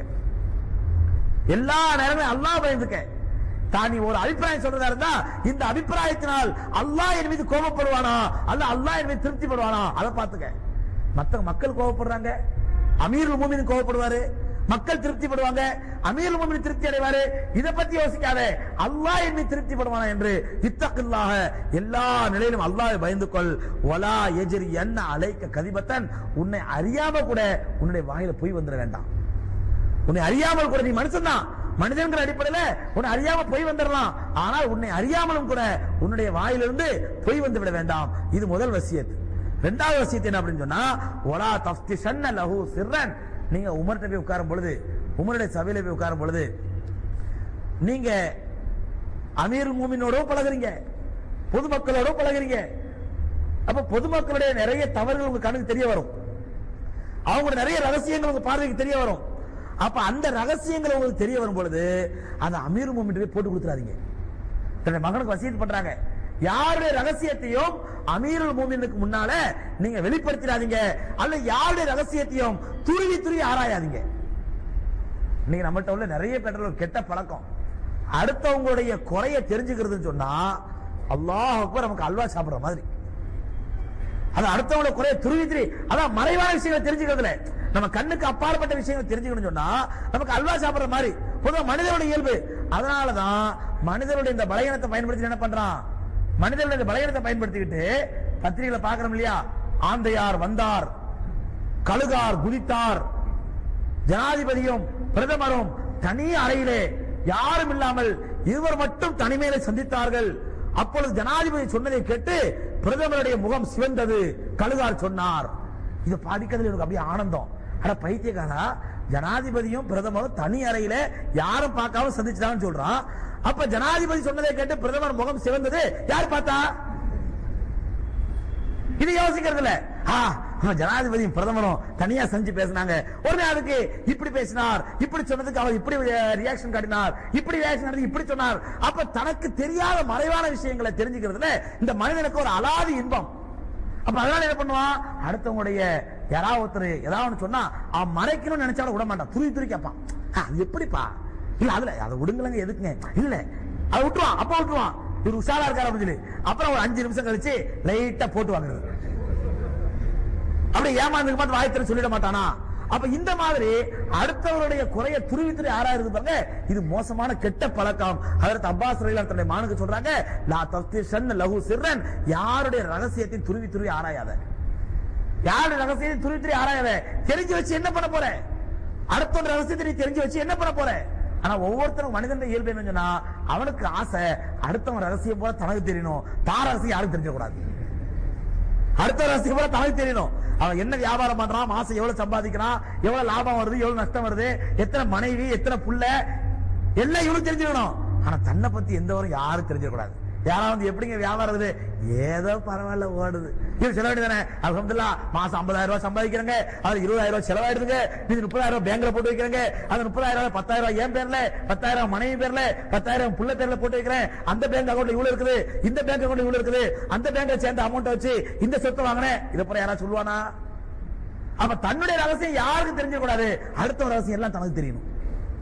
எல்லா நேரங்களும் அல்லாஹ் பயந்துக்க தான் நீ ஒரு அபிப்பிராயம் சொல்றதா இருந்தா இந்த அபிப்பிராயத்தினால் அல்லாஹ் என் மீது கோபப்படுவானா அல்ல அல்லாஹ் என் மீது திருப்திப்படுவானா அதை பார்த்துக்க மத்த மக்கள் கோபப்படுறாங்க அமீருல் மூமின் கோபப்படுவாரு மக்கள் திருப்திப்படுவாங்க அமீருல் மூமின் திருப்தி அடைவாரு இத பத்தி யோசிக்காத அல்லாஹ் என் மீது திருப்திப்படுவானா என்று இத்தக்கில்லாக எல்லா நிலையிலும் அல்லாஹ் பயந்து கொள் ஒலா எஜரி என்ன அலைக்க கதிபத்தன் உன்னை அறியாம கூட உன்னுடைய வாயில போய் வந்துட வேண்டாம் உன்னை அறியாமல் கூட நீ மனுஷன் தான் மனிதன்கிற அடிப்படையில உன்னை அறியாம பொய் வந்துடலாம் ஆனால் உன்னை அறியாமலும் கூட உன்னுடைய வாயிலிருந்து பொய் வந்து விட வேண்டாம் இது முதல் வசியத் இரண்டாவது வசியத் என்ன அப்படின்னு சொன்னா ஒலா தஃப்தி சன்ன லஹு சிர்ரன் நீங்க உமர்கிட்ட போய் உட்காரும் பொழுது உமருடைய சபையில போய் உட்காரும் பொழுது நீங்க அமீர் மூமினோட பழகுறீங்க பொதுமக்களோட பழகுறீங்க அப்ப பொதுமக்களுடைய நிறைய தவறுகள் உங்க கண்ணுக்கு தெரிய வரும் அவங்களோட நிறைய ரகசியங்கள் உங்க பார்வைக்கு தெரிய வரும் அப்ப அந்த ரகசியங்கள் உங்களுக்கு தெரிய வரும் பொழுது அந்த அமீர் மூமெண்ட் போட்டு கொடுத்துறாதீங்க தன்னுடைய மகனுக்கு வசியத்து பண்றாங்க யாருடைய ரகசியத்தையும் அமீருல் மூமினுக்கு முன்னால நீங்க வெளிப்படுத்திடாதீங்க அல்ல யாருடைய ரகசியத்தையும் துருவி துருவி ஆராயாதீங்க நீங்க நம்மகிட்ட உள்ள நிறைய பேர் ஒரு கெட்ட பழக்கம் அடுத்தவங்களுடைய குறைய தெரிஞ்சுக்கிறதுன்னு சொன்னா அல்லாஹ் அக்பர் நமக்கு அல்வா சாப்பிடுற மாதிரி அது அடுத்தவங்கள குறைய துருவி துருவி அதான் மறைவான விஷயங்களை தெரிஞ்சுக்கிறதுல நம்ம கண்ணுக்கு அப்பாற்பட்ட விஷயங்களை தெரிஞ்சுக்கணும்னு சொன்னா நமக்கு அல்வா சாப்பிடுற மாதிரி பொதுவா மனிதனோட இயல்பு அதனாலதான் மனிதனுடைய இந்த பலகீனத்தை பயன்படுத்தி என்ன பண்றான் மனிதனுடைய இந்த பலகீனத்தை பயன்படுத்திக்கிட்டு பத்திரிகையில பாக்குறோம் இல்லையா ஆந்தையார் வந்தார் கழுகார் குதித்தார் ஜனாதிபதியும் பிரதமரும் தனி அறையிலே யாரும் இல்லாமல் இருவர் மட்டும் தனிமையில சந்தித்தார்கள் அப்பொழுது ஜனாதிபதி சொன்னதை கேட்டு பிரதமருடைய முகம் சிவந்தது கழுகார் சொன்னார் இதை பாதிக்கிறதுல எனக்கு அப்படியே ஆனந்தம் அட பைத்தியக்காரா ஜனாதிபதியும் பிரதமரும் தனி அறையில யாரும் பார்க்காம சந்திச்சாங்கன்னு சொல்றான் அப்ப ஜனாதிபதி சொன்னதை கேட்டு பிரதமர் முகம் சிவந்தது யார் பார்த்தா இது யோசிக்கிறது இல்ல ஆ, அவன் ஜனாதிபதியும் பிரதமரும் தனியா செஞ்சு பேசினாங்க உடனே அதுக்கு இப்படி பேசினார் இப்படி சொன்னதுக்கு அவர் இப்படி ரியாக்ஷன் காட்டினார் இப்படி ரியாக்ஷன் காட்டி இப்படி சொன்னார் அப்ப தனக்கு தெரியாத மறைவான விஷயங்களை தெரிஞ்சுக்கிறதுல இந்த மனிதனுக்கு ஒரு அலாதி இன்பம் அப்ப அதனால என்ன பண்ணுவான் அடுத்தவங்களுடைய யாராவது ஒருத்தர் ஏதாவது ஒண்ணு சொன்னா அவன் மறைக்கணும்னு நினைச்சாலும் விட மாட்டான் துருவி துருவி கேட்பான் "ஆ, அது எப்படிப்பா இல்ல அதுல அதை விடுங்களங்க எதுக்குங்க இல்ல அதை விட்டுருவான் அப்ப விட்டுருவான் இவர் உஷாரா இருக்காரு அப்படின்னு சொல்லி அப்புறம் ஒரு அஞ்சு நிமிஷம் கழிச்சு லைட்டா போட்டு வாங்குறது அப்படி ஏமாந்துக்கு பார்த்து வாயத்தில சொல்லிட மாட்டானா அப்ப இந்த மாதிரி அடுத்தவருடைய குறைய துருவி துருவி ஆராயிருந்து பாருங்க இது மோசமான கெட்ட பழக்கம் அதற்கு அப்பாஸ் ரலியல்லாஹு தன்னுடைய மானுக்கு சொல்றாங்க லா தஃப்திஷன் லஹு சிர்ரன் யாருடைய ரகசியத்தை துருவி துருவி ஆராயாத யாருடைய ரகசியத்தை துருவி துருவி ஆராயாத தெரிஞ்சு வச்சு என்ன பண்ண போற அடுத்தவங்க ரகசியத்தை நீ தெரிஞ்சு வச்சு என்ன பண்ண போற ஆனா ஒவ்வொருத்தரும் மனிதன் இயல்பு என்ன சொன்னா அவனுக்கு ஆசை அடுத்தவன் ரகசியம் போல தனக்கு தெரியணும் தார ரகசியம் யாரும் தெரிஞ்சக்கூடாது அடுத்த ரகசியம் போல தனக்கு தெரியணும் அவன் என்ன வியாபாரம் பண்றான் மாசம் எவ்வளவு சம்பாதிக்கிறான் எவ்வளவு லாபம் வருது எவ்வளவு நஷ்டம் வருது எத்தனை மனைவி எத்தனை புள்ள எல்லாம் இவனுக்கு தெரிஞ்சுக்கணும் ஆனா தன்னை பத்தி எந்த வரும் யாரும் தெரிஞ்சிடக்கூடாது யாராவது எப்படிங்க வியாபாரம் இது ஏதோ பரவாயில்ல ஓடுது இது செலவு வேண்டியதானே அல்ஹம்துலில்லாஹ் மாசம் 50000 ரூபாய் சம்பாதிக்கிறாங்க அது 20000 ரூபாய் செலவாயிடுதுங்க இது 30000 ரூபாய் பேங்க்ல போட்டு வைக்கிறாங்க அது 30000 ரூபாய் 10000 ரூபாய் என் பேர்ல 10000 மனைவி பேர்ல 10000 புள்ள பேர்ல போட்டு வைக்கிறேன் அந்த பேங்க் அக்கவுண்ட்ல இவ்வளவு இருக்குது இந்த பேங்க் அக்கவுண்ட்ல இவ்வளவு இருக்குது அந்த பேங்க்ல சேர்ந்த அமௌண்ட் வச்சு இந்த சொத்து வாங்கினேன் இத அப்புறம் யாராவது சொல்லுவானா அப்ப தன்னுடைய ரகசியம் யாருக்கும் தெரிஞ்ச கூடாது அடுத்த ரகசியம் எல்லாம் தனக்கு தெரியணும்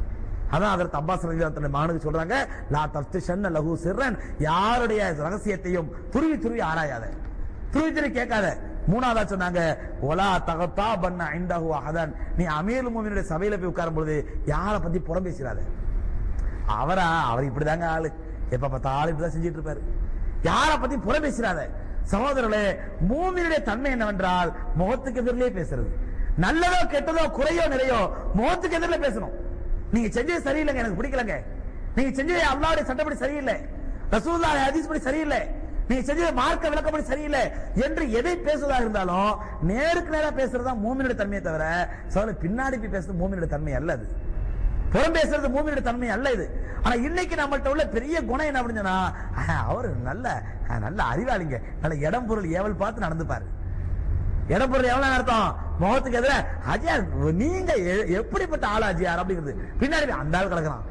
அதான் அதற்கு அப்பாஸ் ரலியல்லாஹு தன்னுடைய மகனுக்கு சொல்றாங்க லா தஃப்திஷன்ன லஹு சிர்ரன் யாருடைய ரகசியத்தையும் துருவி துருவி ஆராயாத துருவி துருவி கேட்காத மூணாவதா சொன்னாங்க ஒலா தகத்தா பண்ண ஐந்தஹு அஹதன் நீ அமீர் மூமினுடைய சபையில போய் உட்காரும் பொழுது யாரை பத்தி புறம் பேசிடாத அவரா அவர் இப்படிதாங்க ஆளு எப்ப பார்த்தாலும் இப்படிதான் செஞ்சிட்டு இருப்பாரு யாரை பத்தி புறம் பேசிடாத சகோதரர்களே மூமினுடைய தன்மை என்னவென்றால் முகத்துக்கு எதிரிலே பேசுறது நல்லதோ கெட்டதோ குறையோ நிறையோ முகத்துக்கு எதிரிலே பேசணும் நீங்க செஞ்சது சரியில்லைங்க எனக்கு பிடிக்கலங்க நீங்க செஞ்சது அல்லாவுடைய சட்டப்படி சரியில்லை ரசூலுல்லாஹி ஹதீஸ் படி சரியில்லை நீங்க செஞ்சது மார்க்க விளக்கப்படி சரியில்லை என்று எதை பேசுவதா இருந்தாலும் நேருக்கு நேரா பேசுறது தான் மூமினுடைய தன்மையை தவிர சோழ பின்னாடி போய் பேசுறது மூமினுடைய தன்மை அல்ல அது புறம் பேசுறது மூமினுடைய தன்மை அல்ல இது ஆனா இன்னைக்கு நம்மள்ட்ட உள்ள பெரிய குணம் என்ன அப்படின்னு சொன்னா அஹ், அவர் நல்ல அஹ், நல்ல அறிவாளிங்க நல்ல இடம் பொருள் ஏவல் பார்த்து நடந்துப்பாரு இடம் பொருள் எவ்வளவு அர்த்தம் முகத்துக்கு எதிர அஜியார் நீங்க எ- எப்படிப்பட்ட ஆளா அஜியார் அப்படிங்கிறது பின்னாடி போய் அந்த ஆள் கிடக்குறான்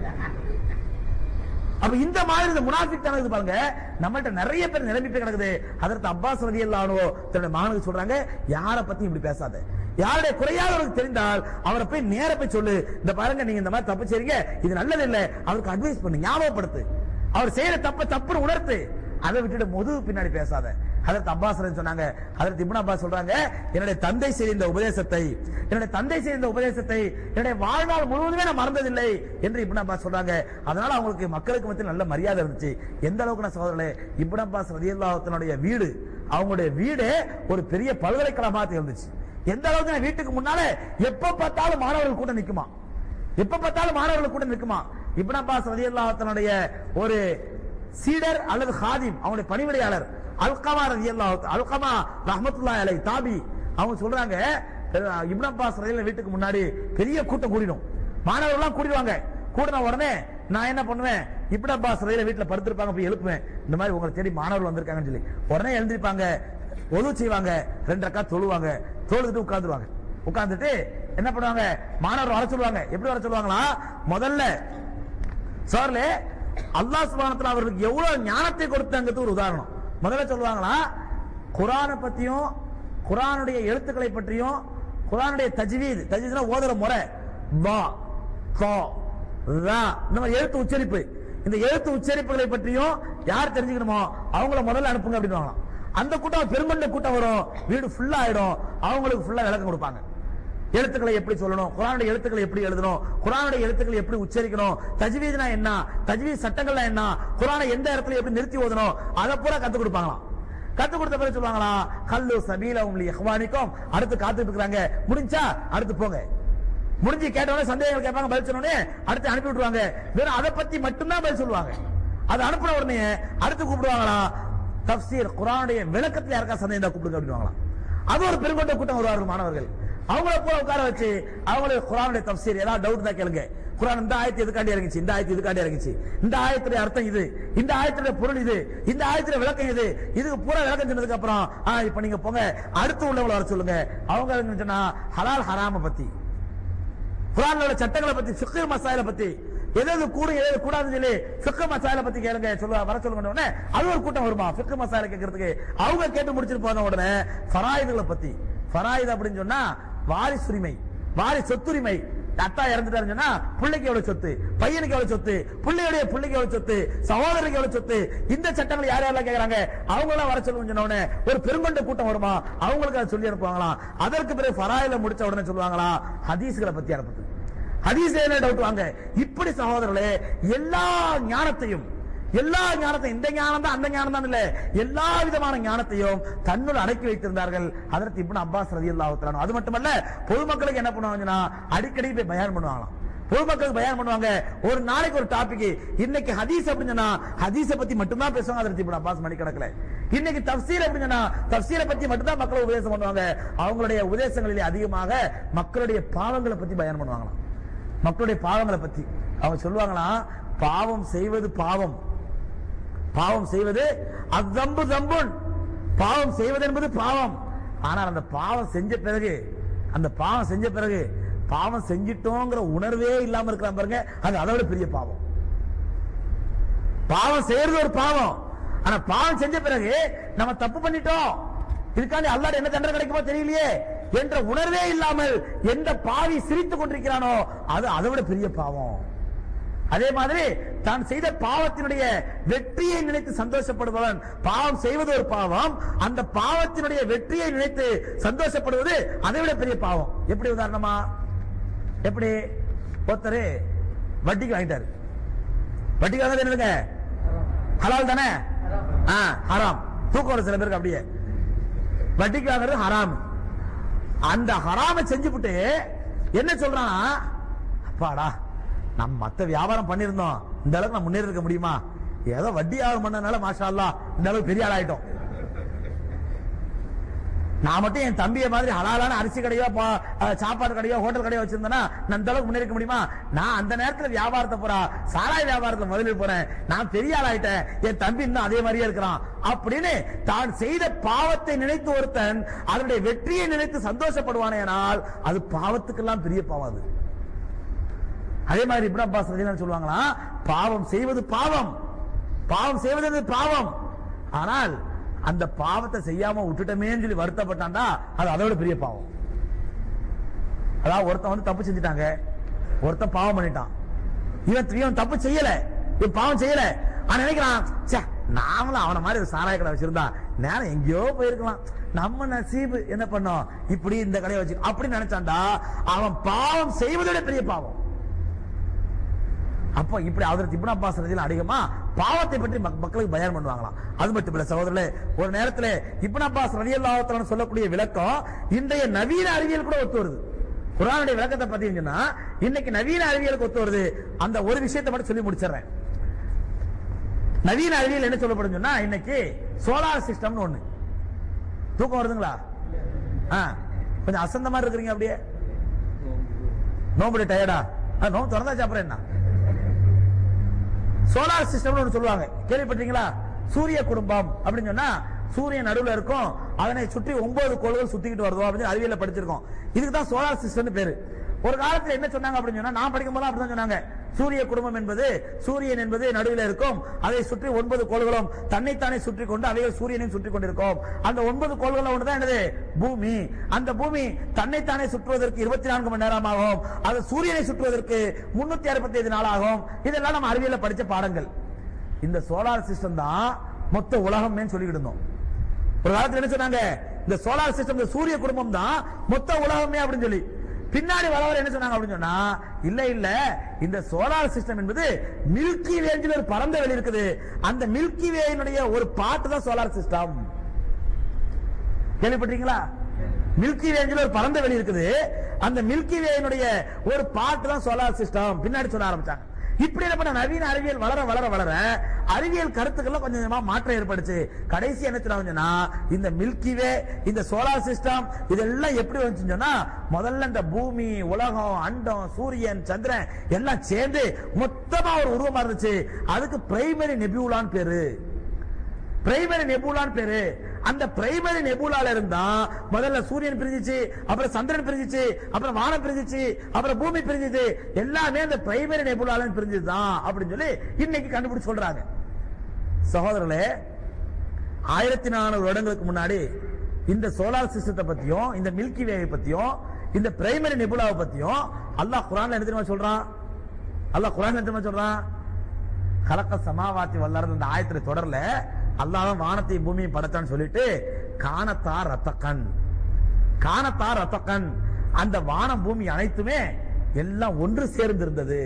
அப்ப இந்த மாதிரி இந்த முனாஃபிக் தனது பாருங்க நம்மள்ட்ட நிறைய பேர் நிரம்பி போய் கிடக்குது அதற்கு அப்பாஸ் ரதி அல்லானோ தன்னுடைய மகனுக்கு சொல்றாங்க யாரை பத்தி இப்படி பேசாத யாருடைய குறையாக அவருக்கு தெரிந்தால் அவரை போய் நேர போய் சொல்லு இந்த பாருங்க நீங்க இந்த மாதிரி தப்பு செய்றீங்க இது நல்லது இல்ல அவருக்கு அட்வைஸ் பண்ணு ஞாபகப்படுத்து அவர் செய்யற தப்ப தப்புன்னு உணர்த்து அதை விட்டுட்டு முதுகு பின்னாடி பேசாத அதற்கு அப்பாஸ் ரதி சொன்னாங்க அதற்கு இப்னு அப்பாஸ் சொல்றாங்க என்னுடைய தந்தை செய்த இந்த உபதேசத்தை என்னுடைய தந்தை செய்த இந்த உபதேசத்தை என்னுடைய வாழ்நாள் முழுவதுமே நான் மறந்ததில்லை என்று இப்னு அப்பாஸ் சொல்றாங்க அதனால அவங்களுக்கு மக்களுக்கு மத்தியில் நல்ல மரியாதை இருந்துச்சு எந்த அளவுக்கு நான் சகோதரர்களே இப்னு அப்பாஸ் ரதியல்லாஹுடைய வீடு அவங்களுடைய வீடு ஒரு பெரிய பல்கலைக்கழகமாக இருந்துச்சு எந்த அளவுக்கு நான் வீட்டுக்கு முன்னால எப்ப பார்த்தாலும் மாணவர்கள் கூட நிக்குமா எப்ப பார்த்தாலும் மாணவர்கள் கூட நிக்குமா இப்னு அப்பாஸ் ரதியல்லாஹுடைய ஒரு சீடர் அல்லது ஹாதிம் அவங்களுடைய பணிவிடையாளர் அல்கமா ரதியல்லாஹு அல்கமா ரஹ்மத்துல்லாஹி அலைஹி தாபி அவங்க சொல்றாங்க அஹ், இப்னு அப்பாஸ் ரதியல்லாஹு வீட்டுக்கு முன்னாடி பெரிய கூட்டம் கூடிடும் மாணவர்கள் எல்லாம் கூடிடுவாங்க கூடின உடனே நான் என்ன பண்ணுவேன் இப்னு அப்பாஸ் ரதியல்லாஹு வீட்டுல படுத்திருப்பாங்க போய் எழுப்புவேன் இந்த மாதிரி உங்களை தேடி மாணவர்கள் வந்திருக்காங்கன்னு சொல்லி உடனே எழுந்திருப்பாங்க ஒது செய்வாங்க ரெண்டு அக்கா தொழுவாங்க தொழுதுட்டு உட்கார்ந்துருவாங்க உட்கார்ந்துட்டு என்ன பண்ணுவாங்க மாணவர் வர சொல்லுவாங்க எப்படி வர சொல்லுவாங்களா முதல்ல சார்ல அல்லாஹ் சுப்ஹானஹு அவர்களுக்கு எவ்வளவு ஞானத்தை கொடுத்தாங்கிறது ஒரு உதாரணம் முதல்ல சொல்லுவாங்களா குரானை பத்தியும் குரானுடைய எழுத்துக்களை பற்றியும் குரானுடைய தஜ்வீத் தஜ்வீத்னா ஓதுற முறை பா கா ரா இந்த மாதிரி எழுத்து உச்சரிப்பு இந்த எழுத்து உச்சரிப்புகளை பற்றியும் யார் தெரிஞ்சுக்கணுமோ அவங்கள முதல்ல அனுப்புங்க அப்படின்னு அந்த கூட்டம் பெருங்கொண்ட கூட்டம் வரும் வீடு ஃபுல்லா ஆயிடும் அவங்களுக்கு ஃபுல்லா விளக்கம் கொடுப்பாங்க எழுத்துக்களை எப்படி சொல்லணும் குரானுடைய எழுத்துக்களை எப்படி எழுதணும் குரானுடைய எழுத்துக்களை எப்படி உச்சரிக்கணும் தஜ்வீத்னா என்ன தஜ்வீத் சட்டங்கள்னா என்ன குரானை எந்த இடத்துல எப்படி நிறுத்தி ஓதணும் அதை பூரா கத்து கொடுப்பாங்களாம் கத்து கொடுத்த பிறகு சொல்லுவாங்களா கல்லு சபீல உங்களை இஹ்வானிக்கும் அடுத்து காத்துட்டு இருக்காங்க முடிஞ்சா அடுத்து போங்க முடிஞ்சு கேட்டவொடனே சந்தேகங்கள் கேட்பாங்க பதில் சொன்ன உடனே அடுத்து அனுப்பி விட்டுருவாங்க வெறும் அதை பத்தி மட்டும்தான் பதில் சொல்லுவாங்க அது அனுப்பின உடனே அடுத்து கூப்பிடுவாங்களா தப்சீர் குரானுடைய விளக்கத்துல யாருக்கா சந்தேகம் இருந்தா கூப்பிடுங்க அப்படின்வாங்களாம் அது ஒரு பெருங்கொண்ட கூட்டம் வருவார்கள் மாணவர்கள் அவங்கள போல உட்கார வச்சு அவங்களுக்கு குரானுடைய தப்சீர் ஏதாவது டவுட் தான் கேளுங்க குரான் இந்த ஆயத்து எதுக்காண்டி இறங்குச்சு இந்த ஆயத்து இதுக்காண்டி இறங்குச்சு இந்த ஆயத்துடைய அர்த்தம் இது இந்த ஆயத்துடைய பொருள் இது இந்த ஆயத்துடைய விளக்கம் இது இதுக்கு பூரா விளக்கம் சொன்னதுக்கு அப்புறம் ஆ, இப்ப நீங்க போங்க அடுத்து உள்ளவங்களை வர சொல்லுங்க அவங்க என்ன சொன்னா ஹலால் ஹராம பத்தி குரான்ல உள்ள சட்டங்களை பத்தி ஃபிக்ஹ் மசாயில பத்தி எது எது கூடும் எது எது கூடாதுன்னு சொல்லி ஃபிக்ஹ் மசாயில பத்தி கேளுங்க சொல்ல வர சொல்லுங்க உடனே அது ஒரு கூட்டம் வருமா ஃபிக்ஹ் மசாயில கேட்கறதுக்கு அவங்க கேட்டு முடிச்சிட்டு போன உடனே ஃபராயிதுகளை பத்தி ஃபராயித் அப்படின்னு சொன்னா வாரிசு உரிமை வாரிசு சொத்துரிமை அத்தா இறந்துட்டாருன்னு சொன்னா பிள்ளைக்கு எவ்வளவு சொத்து பையனுக்கு எவ்வளவு சொத்து பிள்ளையுடைய பிள்ளைக்கு எவ்வளவு சொத்து சகோதரருக்கு எவ்வளவு சொத்து இந்த சட்டங்கள் யார் யாரெல்லாம் கேக்குறாங்க அவங்க எல்லாம் வர சொல்லுங்க சொன்ன உடனே ஒரு பெருங்கொண்ட கூட்டம் வருமா அவங்களுக்கு அதை சொல்லி அனுப்புவாங்களாம் அதற்கு பிறகு ஃபராயில முடிச்ச உடனே சொல்லுவாங்களா ஹதீஸ்களை பத்தி அனுப்புது ஹதீஸ் என்ன டவுட் வாங்க இப்படி சகோதரர்களே எல்லா ஞானத்தையும் எல்லா ஞானத்தையும் இந்த ஞானம் தான் அந்த ஞானம் தான் இல்ல எல்லா விதமான ஞானத்தையும் தன்னுள் அடக்கி வைத்திருந்தார்கள் அதற்கு இப்னு அப்பாஸ் ரலியல்லாஹு தஆலா அது மட்டுமல்ல பொதுமக்களுக்கு என்ன பண்ணுவாங்கன்னா அடிக்கடி போய் பயான் பண்ணுவாங்களாம் பொதுமக்களுக்கு பயான் பண்ணுவாங்க ஒரு நாளைக்கு ஒரு டாபிக் இன்னைக்கு ஹதீஸ் அப்படின்னு சொன்னா ஹதீஸ பத்தி மட்டும்தான் பேசுவாங்க அதற்கு இப்னு அப்பாஸ் மணிக்கணக்கில் இன்னைக்கு தப்சீர் அப்படின்னு சொன்னா தப்சீரை பத்தி மட்டும்தான் மக்கள் உபதேசம் பண்ணுவாங்க அவங்களுடைய உபதேசங்களிலே அதிகமாக மக்களுடைய பாவங்களை பத்தி பயான் பண்ணுவாங்களாம் மக்களுடைய பாவங்களை பத்தி அவங்க சொல்லுவாங்களாம் பாவம் செய்வது பாவம் பாவம் செய்வது அத்தம்பு தம்புன் பாவம் செய்வது என்பது பாவம் ஆனால் அந்த பாவம் செஞ்ச பிறகு அந்த பாவம் செஞ்ச பிறகு பாவம் செஞ்சிட்டோங்கிற உணர்வே இல்லாம இருக்கிறான் பாருங்க அது அதை விட பெரிய பாவம் பாவம் செய்யறது ஒரு பாவம் ஆனா பாவம் செஞ்ச பிறகு நம்ம தப்பு பண்ணிட்டோம் இதுக்காண்டி அல்லாட என்ன தண்டனை கிடைக்குமோ தெரியலையே என்ற உணர்வே இல்லாமல் எந்த பாவி சிரித்துக் கொண்டிருக்கிறானோ அது அதை விட பெரிய பாவம் அதே மாதிரி தான் செய்த பாவத்தினுடைய வெற்றியை நினைத்து சந்தோஷப்படுபவன் பாவம் செய்வது ஒரு பாவம் அந்த பாவத்தினுடைய வெற்றியை நினைத்து சந்தோஷப்படுவது அதை விட பெரிய பாவம் எப்படி உதாரணமா எப்படி ஒருத்தர் வட்டிக்கு வாங்கிட்டாரு வட்டிக்கு வாங்குறது என்னதுங்க ஹலால் தானே ஆ, ஹராம் தூக்கம் வரும் சில பேருக்கு அப்படியே வட்டிக்கு வாங்குறது ஹராம் அந்த ஹராம செஞ்சுவிட்டு என்ன சொல்றான் அப்பாடா நம்ம மத்த வியாபாரம் பண்ணிருந்தோம் இந்த அளவுக்கு நான் முன்னேறி இருக்க முடியுமா ஏதோ வட்டி வியாபாரம் பண்ணனால மாஷா அல்லாஹ் இந்த அளவுக்கு பெரிய ஆளாயிட்டோம் நான் மட்டும் என் தம்பிய மாதிரி ஹலாலான அரிசி கடையோ பா- அஹ், சாப்பாடு கடையோ ஹோட்டல் கடையோ வச்சிருந்தேன்னா நான் இந்த அளவுக்கு முன்னேறிக்க முடியுமா நான் அந்த நேரத்துல வியாபாரத்தை போறா சாராய வியாபாரத்துல முதலில் போறேன் நான் பெரிய ஆளாயிட்டேன் என் தம்பி இன்னும் அதே மாதிரியே இருக்கிறான் அப்படின்னு தான் செய்த பாவத்தை நினைத்து ஒருத்தன் அதனுடைய வெற்றியை நினைத்து சந்தோஷப்படுவானேனால் அது பாவத்துக்கெல்லாம் பெரிய பாவம் அது அதே மாதிரி இப்னு அப்பாஸ் ரலியல்லாஹு சொல்லுவாங்களா பாவம் செய்வது பாவம் பாவம் செய்வது அது பாவம் ஆனால் அந்த பாவத்தை செய்யாம விட்டுட்டமேன்னு சொல்லி வருத்தப்பட்டான்டா அது அதை விட பெரிய பாவம் அதாவது ஒருத்தன் வந்து தப்பு செஞ்சுட்டாங்க ஒருத்தன் பாவம் பண்ணிட்டான் இவன் இவன் தப்பு செய்யல இவன் பாவம் செய்யல அவன் நினைக்கிறான் ச்சே நாமளும் அவன மாதிரி ஒரு சாராய கடை வச்சிருந்தா நேரம் எங்கேயோ போயிருக்கலாம் நம்ம நசீபு என்ன பண்ணோம் இப்படி இந்த கடையை வச்சு அப்படி நினைச்சான்டா அவன் பாவம் செய்வதை விட பெரிய பாவம் அப்போ இப்படி அதற்கு இப்னு அப்பாஸ் ரதியல்லாஹு அதிகமா பாவத்தை பற்றி மக்- மக்களுக்கு பயான் பண்ணுவாங்களாம் அது மட்டும் இல்ல சகோதரர்களே ஒரு நேரத்துல இப்னு அப்பாஸ் ரலியல்லாஹு தஆலா சொல்லக்கூடிய விளக்கம் இன்றைய நவீன அறிவியல் கூட ஒத்து வருது குர்ஆனுடைய விளக்கத்தை பார்த்தீங்கன்னா இன்னைக்கு நவீன அறிவியலுக்கு ஒத்து வருது அந்த ஒரு விஷயத்தை மட்டும் சொல்லி முடிச்சிடுறேன் நவீன அறிவியல் என்ன சொல்லப்படும் சொன்னா இன்னைக்கு சோலார் சிஸ்டம்னு ஒண்ணு தூக்கம் வருதுங்களா ஆ, கொஞ்சம் அசந்த மாதிரி இருக்கிறீங்க அப்படியே நோம்புடைய டயர்டா நோம்பு திறந்தாச்சு அப்புறம் என்ன சோலார் சிஸ்டம்னு ஒன்று சொல்லுவாங்க கேள்விப்பட்டீங்களா சூரிய குடும்பம் அப்படின்னு சொன்னா சூரியன் நடுவுல இருக்கும் அதனை சுற்றி ஒன்பது கோள்கள் சுத்திக்கிட்டு வருதோ அப்படின்னு அறிவியல படிச்சிருக்கோம் இதுக்கு தான் சோலார் சிஸ்டம் பேரு ஒரு காலத்துல என்ன சொன்னாங்க அப்படின்னு சொன்னா நான் படிக்கும் போது அப்படிதான் சொன்னாங்க சூரிய குடும்பம் என்பது சூரியன் என்பது நடுவில் இருக்கும் அதை சுற்றி ஒன்பது கோள்களும் தன்னைத்தானே சுற்றி கொண்டு அவைகள் சூரியனையும் சுற்றி கொண்டிருக்கும் அந்த ஒன்பது கோள்கள் ஒன்றுதான் என்னது பூமி அந்த பூமி தன்னைத்தானே சுற்றுவதற்கு இருபத்தி நான்கு மணி நேரம் ஆகும் அது சூரியனை சுற்றுவதற்கு முன்னூத்தி அறுபத்தி ஐந்து நாள் ஆகும் இதெல்லாம் நம்ம அறிவியல்ல படிச்ச பாடங்கள் இந்த சோலார் சிஸ்டம் தான் மொத்த உலகம்னு சொல்லிக்கிட்டு இருந்தோம் ஒரு காலத்துல என்ன சொன்னாங்க இந்த சோலார் சிஸ்டம் இந்த சூரிய குடும்பம் தான் மொத்த உலகமே அப்படின்னு சொல்லி பின்னாடி வரவர் என்ன சொன்னாங்க அப்படின்னு சொன்னா இல்ல இல்ல இந்த சோலார் சிஸ்டம் என்பது மில்கி வேஞ்சில் ஒரு பரந்த வெளி இருக்குது அந்த மில்கி வேயினுடைய ஒரு பாட்டு தான் சோலார் சிஸ்டம் கேள்விப்பட்டீங்களா மில்கி வேஞ்சில் ஒரு பரந்த வெளி இருக்குது அந்த மில்கி வேயினுடைய ஒரு பாட்டு தான் சோலார் சிஸ்டம் பின்னாடி சொல்ல ஆரம்பிச்சாங்க இப்படி என்ன பண்ண நவீன அறிவியல் வளர வளர வளர அறிவியல் கருத்துக்கள்ல கொஞ்சம் கொஞ்சமா மாற்றம் ஏற்படுச்சு கடைசி என்ன சொன்னா இந்த மில்கி வே இந்த சோலார் சிஸ்டம் இதெல்லாம் எப்படி வந்துச்சுன்னு சொன்னா முதல்ல இந்த பூமி உலகம் அண்டம் சூரியன் சந்திரன் எல்லாம் சேர்ந்து மொத்தமா ஒரு உருவமா இருந்துச்சு அதுக்கு பிரைமரி நெபியூலான்னு பேரு பிரைமரி நெபுலான்னு பேரு அந்த பிரைமரி நெபுலால இருந்தா முதல்ல சூரியன் பிரிஞ்சிச்சு அப்புறம் சந்திரன் பிரிஞ்சிச்சு அப்புறம் வானம் பிரிஞ்சிச்சு அப்புறம் பூமி பிரிஞ்சிச்சு எல்லாமே அந்த பிரைமரி நெபுலால பிரிஞ்சுதான் அப்படின்னு சொல்லி இன்னைக்கு கண்டுபிடிச்சு சொல்றாங்க சகோதரர்களே ஆயிரத்தி நானூறு வருடங்களுக்கு முன்னாடி இந்த சோலார் சிஸ்டத்தை பத்தியும் இந்த மில்கி வேவை பத்தியும் இந்த பிரைமரி நெபுலாவை பத்தியும் அல்லாஹ் குரான்ல என்ன தெரியுமா சொல்றான் அல்லாஹ் குரான் என்ன தெரியுமா சொல்றான் கலக்க சமாவாத்தி வல்லாரது அந்த ஆயத்துல தொடரல அல்லாஹ் வானத்தையும் பூமியும் படைச்சான்னு சொல்லிட்டு காணத்தா ரத்தக்கண் காணத்தா ரத்தக்கண் அந்த வானம் பூமி அனைத்துமே எல்லாம் ஒன்று சேர்ந்து இருந்தது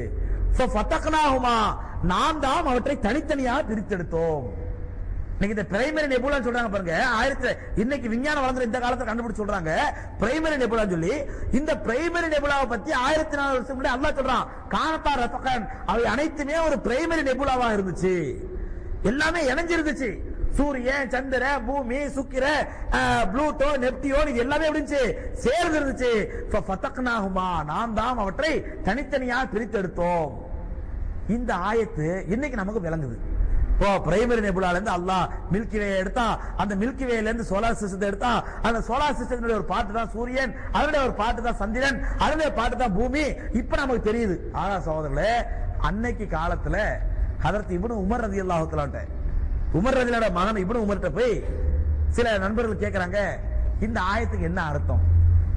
நாம் தான் அவற்றை தனித்தனியாக பிரித்தெடுத்தோம் இன்னைக்கு இந்த பிரைமரி நெபுலான்னு சொல்றாங்க பாருங்க ஆயிரத்தி இன்னைக்கு விஞ்ஞானம் வளர்ந்து இந்த காலத்துல கண்டுபிடிச்சு சொல்றாங்க பிரைமரி நெபுலான்னு சொல்லி இந்த பிரைமரி நெபுலாவை பத்தி ஆயிரத்தி நாலு வருஷம் முன்னாடி அல்லாஹ் சொல்றான் காணத்தா ரத்தகன் அவை அனைத்துமே ஒரு பிரைமரி நெபுலாவா இருந்துச்சு எல்லாமே இணைஞ்சிருந்துச்சு சூரியன் சந்திர பூமி சுக்கிர அஹ், ப்ளூட்டோ நெப்டியோ இது எல்லாமே எப்படி இருந்துச்சு சேர்ந்து இருந்துச்சு ஃபத்தக்னாஹுமா நாம் தான் அவற்றை தனித்தனியாக பிரித்தெடுத்தோம் இந்த ஆயத்து இன்னைக்கு நமக்கு விளங்குது ஓ பிரைமரி நெபுலால இருந்து அல்லாஹ் மில்கி வே எடுத்தா அந்த மில்கி வேல இருந்து சோலார் சிஸ்டத்தை எடுத்தா அந்த சோலார் சிஸ்டத்தினுடைய ஒரு பாட்டு தான் சூரியன் அதனுடைய ஒரு பாட்டு தான் சந்திரன் அதனுடைய பாட்டு தான் பூமி இப்ப நமக்கு தெரியுது ஆனா சகோதரர்களே அன்னைக்கு காலத்துல ஹதரத் இப்னு உமர் ரதியல்லாஹு தஆலாட்ட உமர் ரதியோட மகன் இப்னு உமர்ட்ட போய் சில நண்பர்கள் கேக்குறாங்க இந்த ஆயத்துக்கு என்ன அர்த்தம்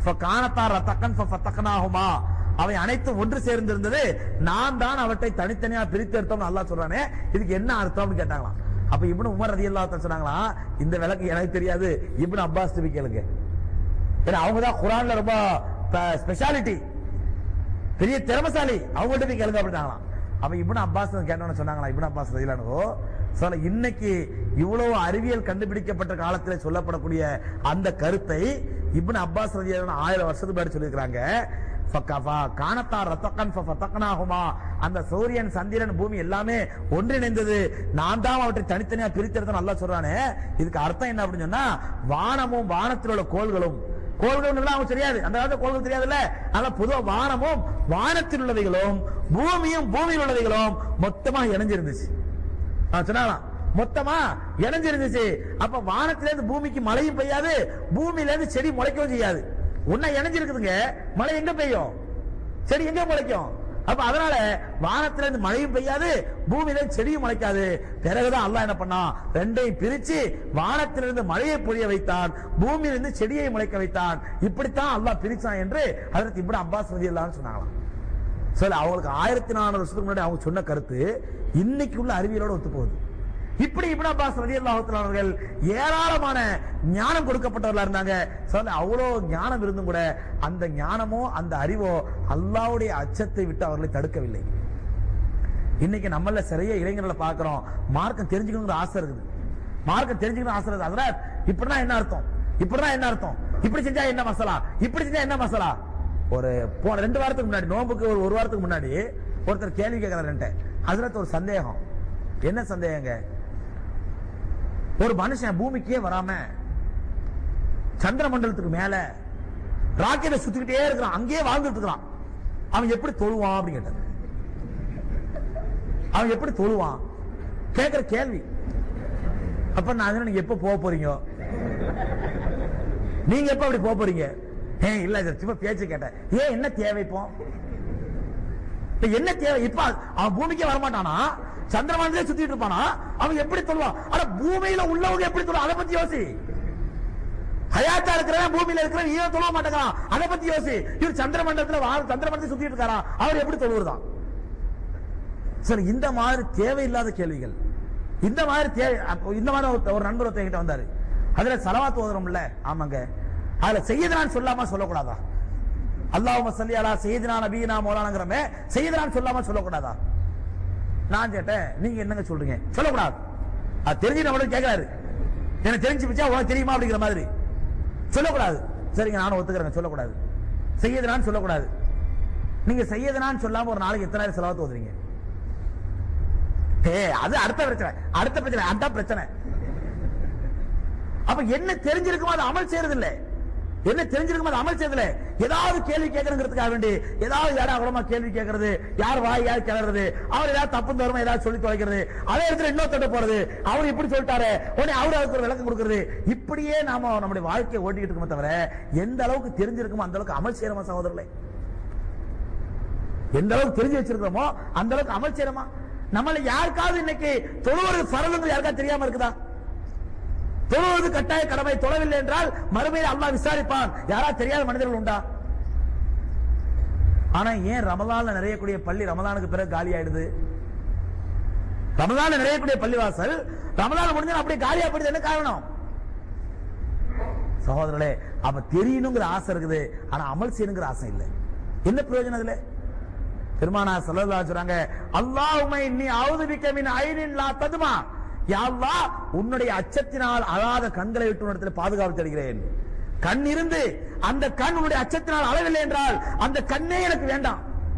ஃபகானத்தா ரத்தக்கன் ஃபஃபத்தக்னாஹுமா அவை அனைத்தும் ஒன்று சேர்ந்திருந்தது நான் தான் அவற்றை தனித்தனியா பிரித்து எடுத்தோம்னு அல்லாஹ் சொல்றானே இதுக்கு என்ன அர்த்தம்னு கேட்டாங்களாம் அப்ப இப்னு உமர் ரலியல்லாஹு தஆலா சொன்னாங்களா இந்த விளக்கு எனக்கு தெரியாது இப்னு அப்பாஸ் திருப்பி கேளுங்க ஏன்னா அவங்க தான் குரான்ல ரொம்ப ஸ்பெஷாலிட்டி பெரிய திறமசாலி அவங்கள்ட்ட போய் கேளுங்க அப்படின்னாங்களாம் அப்ப இப்னு அப்பாஸ் கேட்டவன சொன்னாங்களா இப்னு அப்பாஸ் ரலியல்லாஹு சொல்ல இன்னைக்கு இவ்வளவு அறிவியல் கண்டுபிடிக்கப்பட்ட காலத்துல சொல்லப்படக்கூடிய அந்த கருத்தை இப்னு அப்பாஸ் ரலியல்லாஹு ஆயிரம் வருஷத்துக்கு முன்னாடி சொல்லியிருக்காங்க காணத்தா ரத்தக்கன் ஃபத்தக்னாஹுமா அந்த சூரியன் சந்திரன் பூமி எல்லாமே ஒன்றிணைந்தது நான் தான் அவற்றை தனித்தனியா பிரித்தெடுத்து நல்லா சொல்றானே இதுக்கு அர்த்தம் என்ன அப்படின்னு சொன்னா வானமும் வானத்தில் உள்ள கோள்களும் கோள்கள் அவங்க தெரியாது அந்த காலத்துல கோள்கள் தெரியாதுல்ல அதனால பொதுவா வானமும் வானத்தில் உள்ளவைகளும் பூமியும் பூமியில் உள்ளவைகளும் மொத்தமா இணைஞ்சிருந்துச்சு அவன் சொன்னாலாம் மொத்தமா இணைஞ்சிருந்துச்சு அப்ப வானத்துல இருந்து பூமிக்கு மழையும் பெய்யாது பூமியில இருந்து செடி முளைக்கவும் செய்யாது ஒன்னா இணைஞ்சிருக்குதுங்க மழை எங்க பெய்யும் செடி எங்க முளைக்கும் அப்ப அதனால வானத்துல இருந்து மழையும் பெய்யாது பூமியில இருந்து செடியும் முளைக்காது பிறகுதான் அல்லாஹ் என்ன பண்ணான் ரெண்டையும் பிரிச்சு வானத்திலிருந்து மழையை பொழிய வைத்தான் பூமியிலிருந்து செடியை முளைக்க வைத்தான் இப்படித்தான் அல்லாஹ் பிரிச்சான் என்று அதற்கு இப்படி அப்பாஸ் ரதி சொன்னாங்களாம் சொல்ல அவங்களுக்கு ஆயிரத்தி நானூறு வருஷத்துக்கு முன்னாடி அவங்க சொன்ன கருத்து இன்னைக்கு உள்ள அறிவியலோட ஒத்து போகுது இப்படி இப்னு அப்பாஸ் ரலியல்லாஹு அவர்கள் ஏராளமான ஞானம் கொடுக்கப்பட்டவர்களா இருந்தாங்க சொல்ல அவ்வளோ ஞானம் இருந்தும் கூட அந்த ஞானமோ அந்த அறிவோ அல்லாஹ்வுடைய அச்சத்தை விட்டு அவர்களை தடுக்கவில்லை இன்னைக்கு நம்மள சிறைய இளைஞர்களை பார்க்கிறோம் மார்க்கம் தெரிஞ்சுக்கணுங்கிற ஆசை இருக்குது மார்க்கம் தெரிஞ்சுக்கணும் ஆசை இருக்குது அதனால இப்படினா என்ன அர்த்தம் இப்படினா என்ன அர்த்தம் இப்படி செஞ்சா என்ன மசாலா இப்படி செஞ்சா என்ன மசாலா ஒரு போன ரெண்டு வாரத்துக்கு முன்னாடி நோம்புக்கு ஒரு ஒரு வாரத்துக்கு முன்னாடி ஒருத்தர் கேள்வி கேட்கிறாரு ஹசரத் ஒரு சந்தேகம் என்ன சந்தேகங்க ஒரு மனுஷன் பூமிக்கே வராம சந்திர மண்டலத்துக்கு மேல ராக்கெட்டை சுத்திக்கிட்டே இருக்கிறான் அங்கேயே வாழ்ந்துட்டு இருக்கிறான் அவன் எப்படி தொழுவான் அப்படின்னு கேட்டார் அவன் எப்படி தொழுவான் கேட்கிற கேள்வி அப்ப நான் அதனால நீங்க எப்ப போக போறீங்க நீங்க எப்ப அப்படி போக போறீங்க ஏ இல்ல இது சும்மா பேச்சு கேட்டேன் ஏன் என்ன தேவை இப்போ இப்ப என்ன தேவை இப்ப அவன் பூமிக்கே வரமாட்டானா சந்திரமானதே சுத்திட்டு இருப்பானா அவன் எப்படி தொழுவான் ஆனா பூமியில உள்ளவங்க எப்படி தொழுவா அதை பத்தி யோசி ஹயாத்தா இருக்கிறவன் பூமியில இருக்கிறவன் ஏன் தொழ மாட்டேங்கிறான் அதை பத்தி யோசி இவர் சந்திர மண்டலத்துல வா- சந்திர மண்டலத்தை சுத்திட்டு இருக்காரா அவர் எப்படி தொழுவுறதான் சரி இந்த மாதிரி தேவையில்லாத கேள்விகள் இந்த மாதிரி தேவை அப்போ இந்த மாதிரி ஒரு- ஒரு நண்பர் ஒருத்தர் என்கிட்ட வந்தாரு அதுல சலவாத்து ஓதுறோம்ல ஆமாங்க அதுல செய்யதுனான்னு சொல்லாம சொல்லக்கூடாதா அல்லாஹும்ம சல்லி அலா செய்யதுனா நபீனா மௌலானங்கிறமே செய்யதுனான்னு சொல்லாம சொல்லக்கூடாதா நான் கேட்டேன் நீங்க என்னங்க சொல்றீங்க சொல்லக்கூடாது அது தெரிஞ்சு நம்மளுக்கு கேட்கிறாரு எனக்கு தெரிஞ்சு வச்சா உனக்கு தெரியுமா அப்படிங்கிற மாதிரி சொல்லக்கூடாது சரிங்க நானும் ஒத்துக்கிறேங்க சொல்லக்கூடாது செய்யதுனான்னு சொல்லக்கூடாது நீங்க செய்யதுனான்னு சொல்லாம ஒரு நாளைக்கு எத்தனாயிரம் செலவாத்து ஓதுறீங்க ஏ அது அடுத்த பிரச்சனை அடுத்த பிரச்சனை அதான் பிரச்சனை அப்ப என்ன தெரிஞ்சிருக்குமோ அது அமல் செய்யறது இல்ல என்ன தெரிஞ்சிருக்குமோ அது அமல் செய்யறது இல்ல ஏதாவது கேள்வி கேட்கறதுக்காக வேண்டி ஏதாவது ஏடா குடமா கேள்வி கேட்கறது யார் வாய் யார் கிளறது அவர் ஏதாவது தப்பு தருமா ஏதாவது சொல்லி தொலைக்கிறது அதே இடத்துல இன்னொருத்தட்ட போறது அவர் இப்படி சொல்லிட்டாரு உடனே அவர் அதுக்கு ஒரு விளக்கம் கொடுக்கிறது இப்படியே நாம நம்முடைய வாழ்க்கையை ஓட்டிக்கிட்டு இருக்கோமே தவிர எந்த அளவுக்கு தெரிஞ்சிருக்குமோ அந்த அளவுக்கு அமல் செய்யறோமா சகோதரர்களே எந்த அளவுக்கு தெரிஞ்சு வச்சிருக்கிறோமோ அந்த அளவுக்கு அமல் செய்யறோமா நம்மள யாருக்காவது இன்னைக்கு தொழுவது பரலுங்கிறது யாருக்கா தெரியாம இருக்குதா தொழுவது கட்டாய கடமை தொழவில்லை என்றால் மறுமையில் அல்லாஹ் விசாரிப்பான் யாரா தெரியாத மனிதர்கள் உண்டா ஆனா ஏன் ரமலான்ல நிறையக்கூடிய பள்ளி ரமலானுக்கு பிறகு காலி ஆயிடுது ரமலான்ல நிறையக்கூடிய பள்ளிவாசல் ரமலான் முடிஞ்சா அப்படியே காலியா போயிடுது என்ன காரணம் சகோதரர்களே அப்ப தெரியணுங்கிற ஆசை இருக்குது ஆனா அமல் செய்யணுங்கிற ஆசை இல்லை என்ன பிரயோஜனம் அதுல பெருமானா சல்லல்லா சொல்றாங்க அல்லாஹுமை நீ அவுது பிக்க மின் ஐனின் லா ததுமா யா அல்லாஹ் உன்னுடைய அச்சத்தினால் அழாத கண்களை விட்டு உன்னிடத்தில் பாதுகாப்பு தருகிறேன் கண் இருந்து அந்த கண் உன்னுடைய அச்சத்தினால் அளவில்லை என்றால் அந்த கண்ணே எனக்கு வேண்டாம்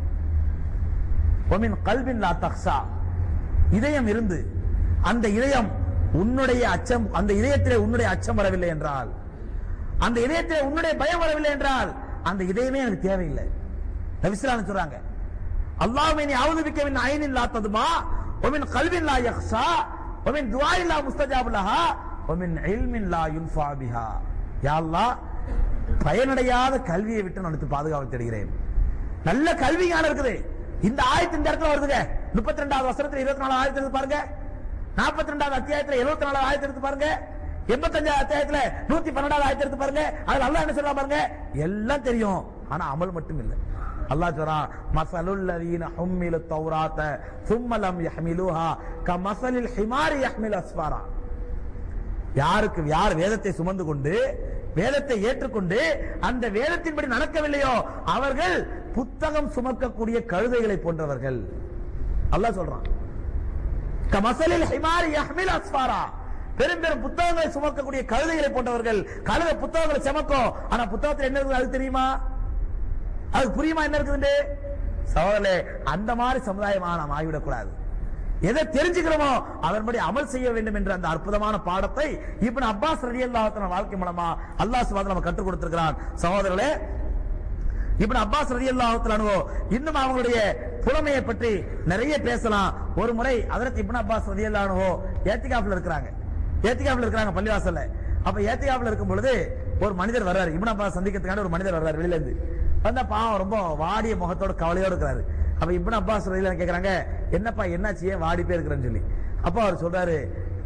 ஒமின் கல்வின் லா தக்ஷா இதயம் இருந்து அந்த இதயம் உன்னுடைய அச்சம் அந்த இதயத்திலே உன்னுடைய அச்சம் வரவில்லை என்றால் அந்த இதயத்திலே உன்னுடைய பயம் வரவில்லை என்றால் அந்த இதயமே எனக்கு தேவையில்லை நபிஸ்லாம் சொல்றாங்க அல்லாஹ்வை நீ அவதுபிக்க மின் ஐனின் லா ததுமா ஒமின் கல்வின் லா யக்ஷா ஒமின் துஆஇன் லா முஸ்தஜாபு லஹா ஒமின் இல்மின் லா யுன்ஃபா பிஹா யா அல்லாஹ் பயனடையாத கல்வியை விட்டு நான் உனக்கு பாதுகாப்பு தருகிறேன் நல்ல கல்வி ஞானம் இருக்குது இந்த ஆயத்து இந்த இடத்துல வருதுங்க முப்பத்தி ரெண்டாவது வசனத்துல இருபத்தி நாலு ஆயிரத்தி எடுத்து பாருங்க நாற்பத்தி ரெண்டாவது அத்தியாயத்துல எழுபத்தி நாலு ஆயிரத்தி எடுத்து பாருங்க எண்பத்தஞ்சாவது அத்தியாயத்துல நூத்தி பன்னெண்டாவது ஆயத்தை எடுத்து பாருங்க அதுல அல்லாஹ் என்ன சொல்றா பாருங்க எல்லாம் தெரியும் ஆனா அமல் மட்டும் இல்ல அல்லாஹ் சொல்றான் மசலுல் லதீன ஹும்மிலு தௌராத்த சும்ம லம் யஹ்மிலுஹா கமசலில் ஹிமாரி யஹ்மில் அஸ்ஃபாரா யாருக்கு யார் வேதத்தை சுமந்து கொண்டு வேதத்தை ஏற்றுக்கொண்டு அந்த வேதத்தின்படி நடக்கவில்லையோ அவர்கள் புத்தகம் சுமக்கக்கூடிய கழுதைகளை போன்றவர்கள் அல்லாஹ் சொல்றான் கமசலில் ஹிமாரி யஹ்மில் அஸ்ஃபாரா பெரும் பெரும் புத்தகங்களை சுமக்கக்கூடிய கழுதைகளை போன்றவர்கள் கழுதை புத்தகங்களை சுமக்கும் ஆனா புத்தகத்தில் என்ன இருக்குது அது தெரியுமா அது புரியுமா என்ன இருக்குது சகோதரே அந்த மாதிரி சமுதாயமா நாம் ஆகிவிடக் கூடாது எதை தெரிஞ்சுக்கிறோமோ அதன்படி அமல் செய்ய வேண்டும் என்ற அந்த அற்புதமான பாடத்தை இப்னு அப்பாஸ் ரலியல்லாஹு வாழ்க்கை மூலமா அல்லாஹ் சுப்ஹானஹு நம்ம கற்றுக் கொடுத்திருக்கிறான் சகோதரர்களே இப்னு அப்பாஸ் ரலியல்லாஹு அன்ஹு இன்னும் அவங்களுடைய புலமையை பற்றி நிறைய பேசலாம் ஒரு முறை ஹஜரத் இப்னு அப்பாஸ் ரலியல்லாஹு அன்ஹு ஏத்திகாஃப்ல இருக்கிறாங்க ஏத்திகாஃப்ல இருக்கிறாங்க பள்ளிவாசல்ல அப்ப ஏத்திகாஃப்ல இருக்கும் பொழுது ஒரு மனிதர் வர்றாரு இப்னு அப்பாஸ் சந்திக்கிறதுக்காக ஒரு மனிதர் வர்றாரு வெளியில இருந்து வந்தா பாவம் ரொம்ப வாடிய முகத்தோட கவலையோட இருக்கிறாரு அப்ப இப்னு அப்பாஸ் ரலியல்லாஹு கேக்குறாங்க என்னப்பா என்னாச்சு ஏன் வாடி போய் இருக்கிறேன்னு சொல்லி அப்போ அவர் சொல்றாரு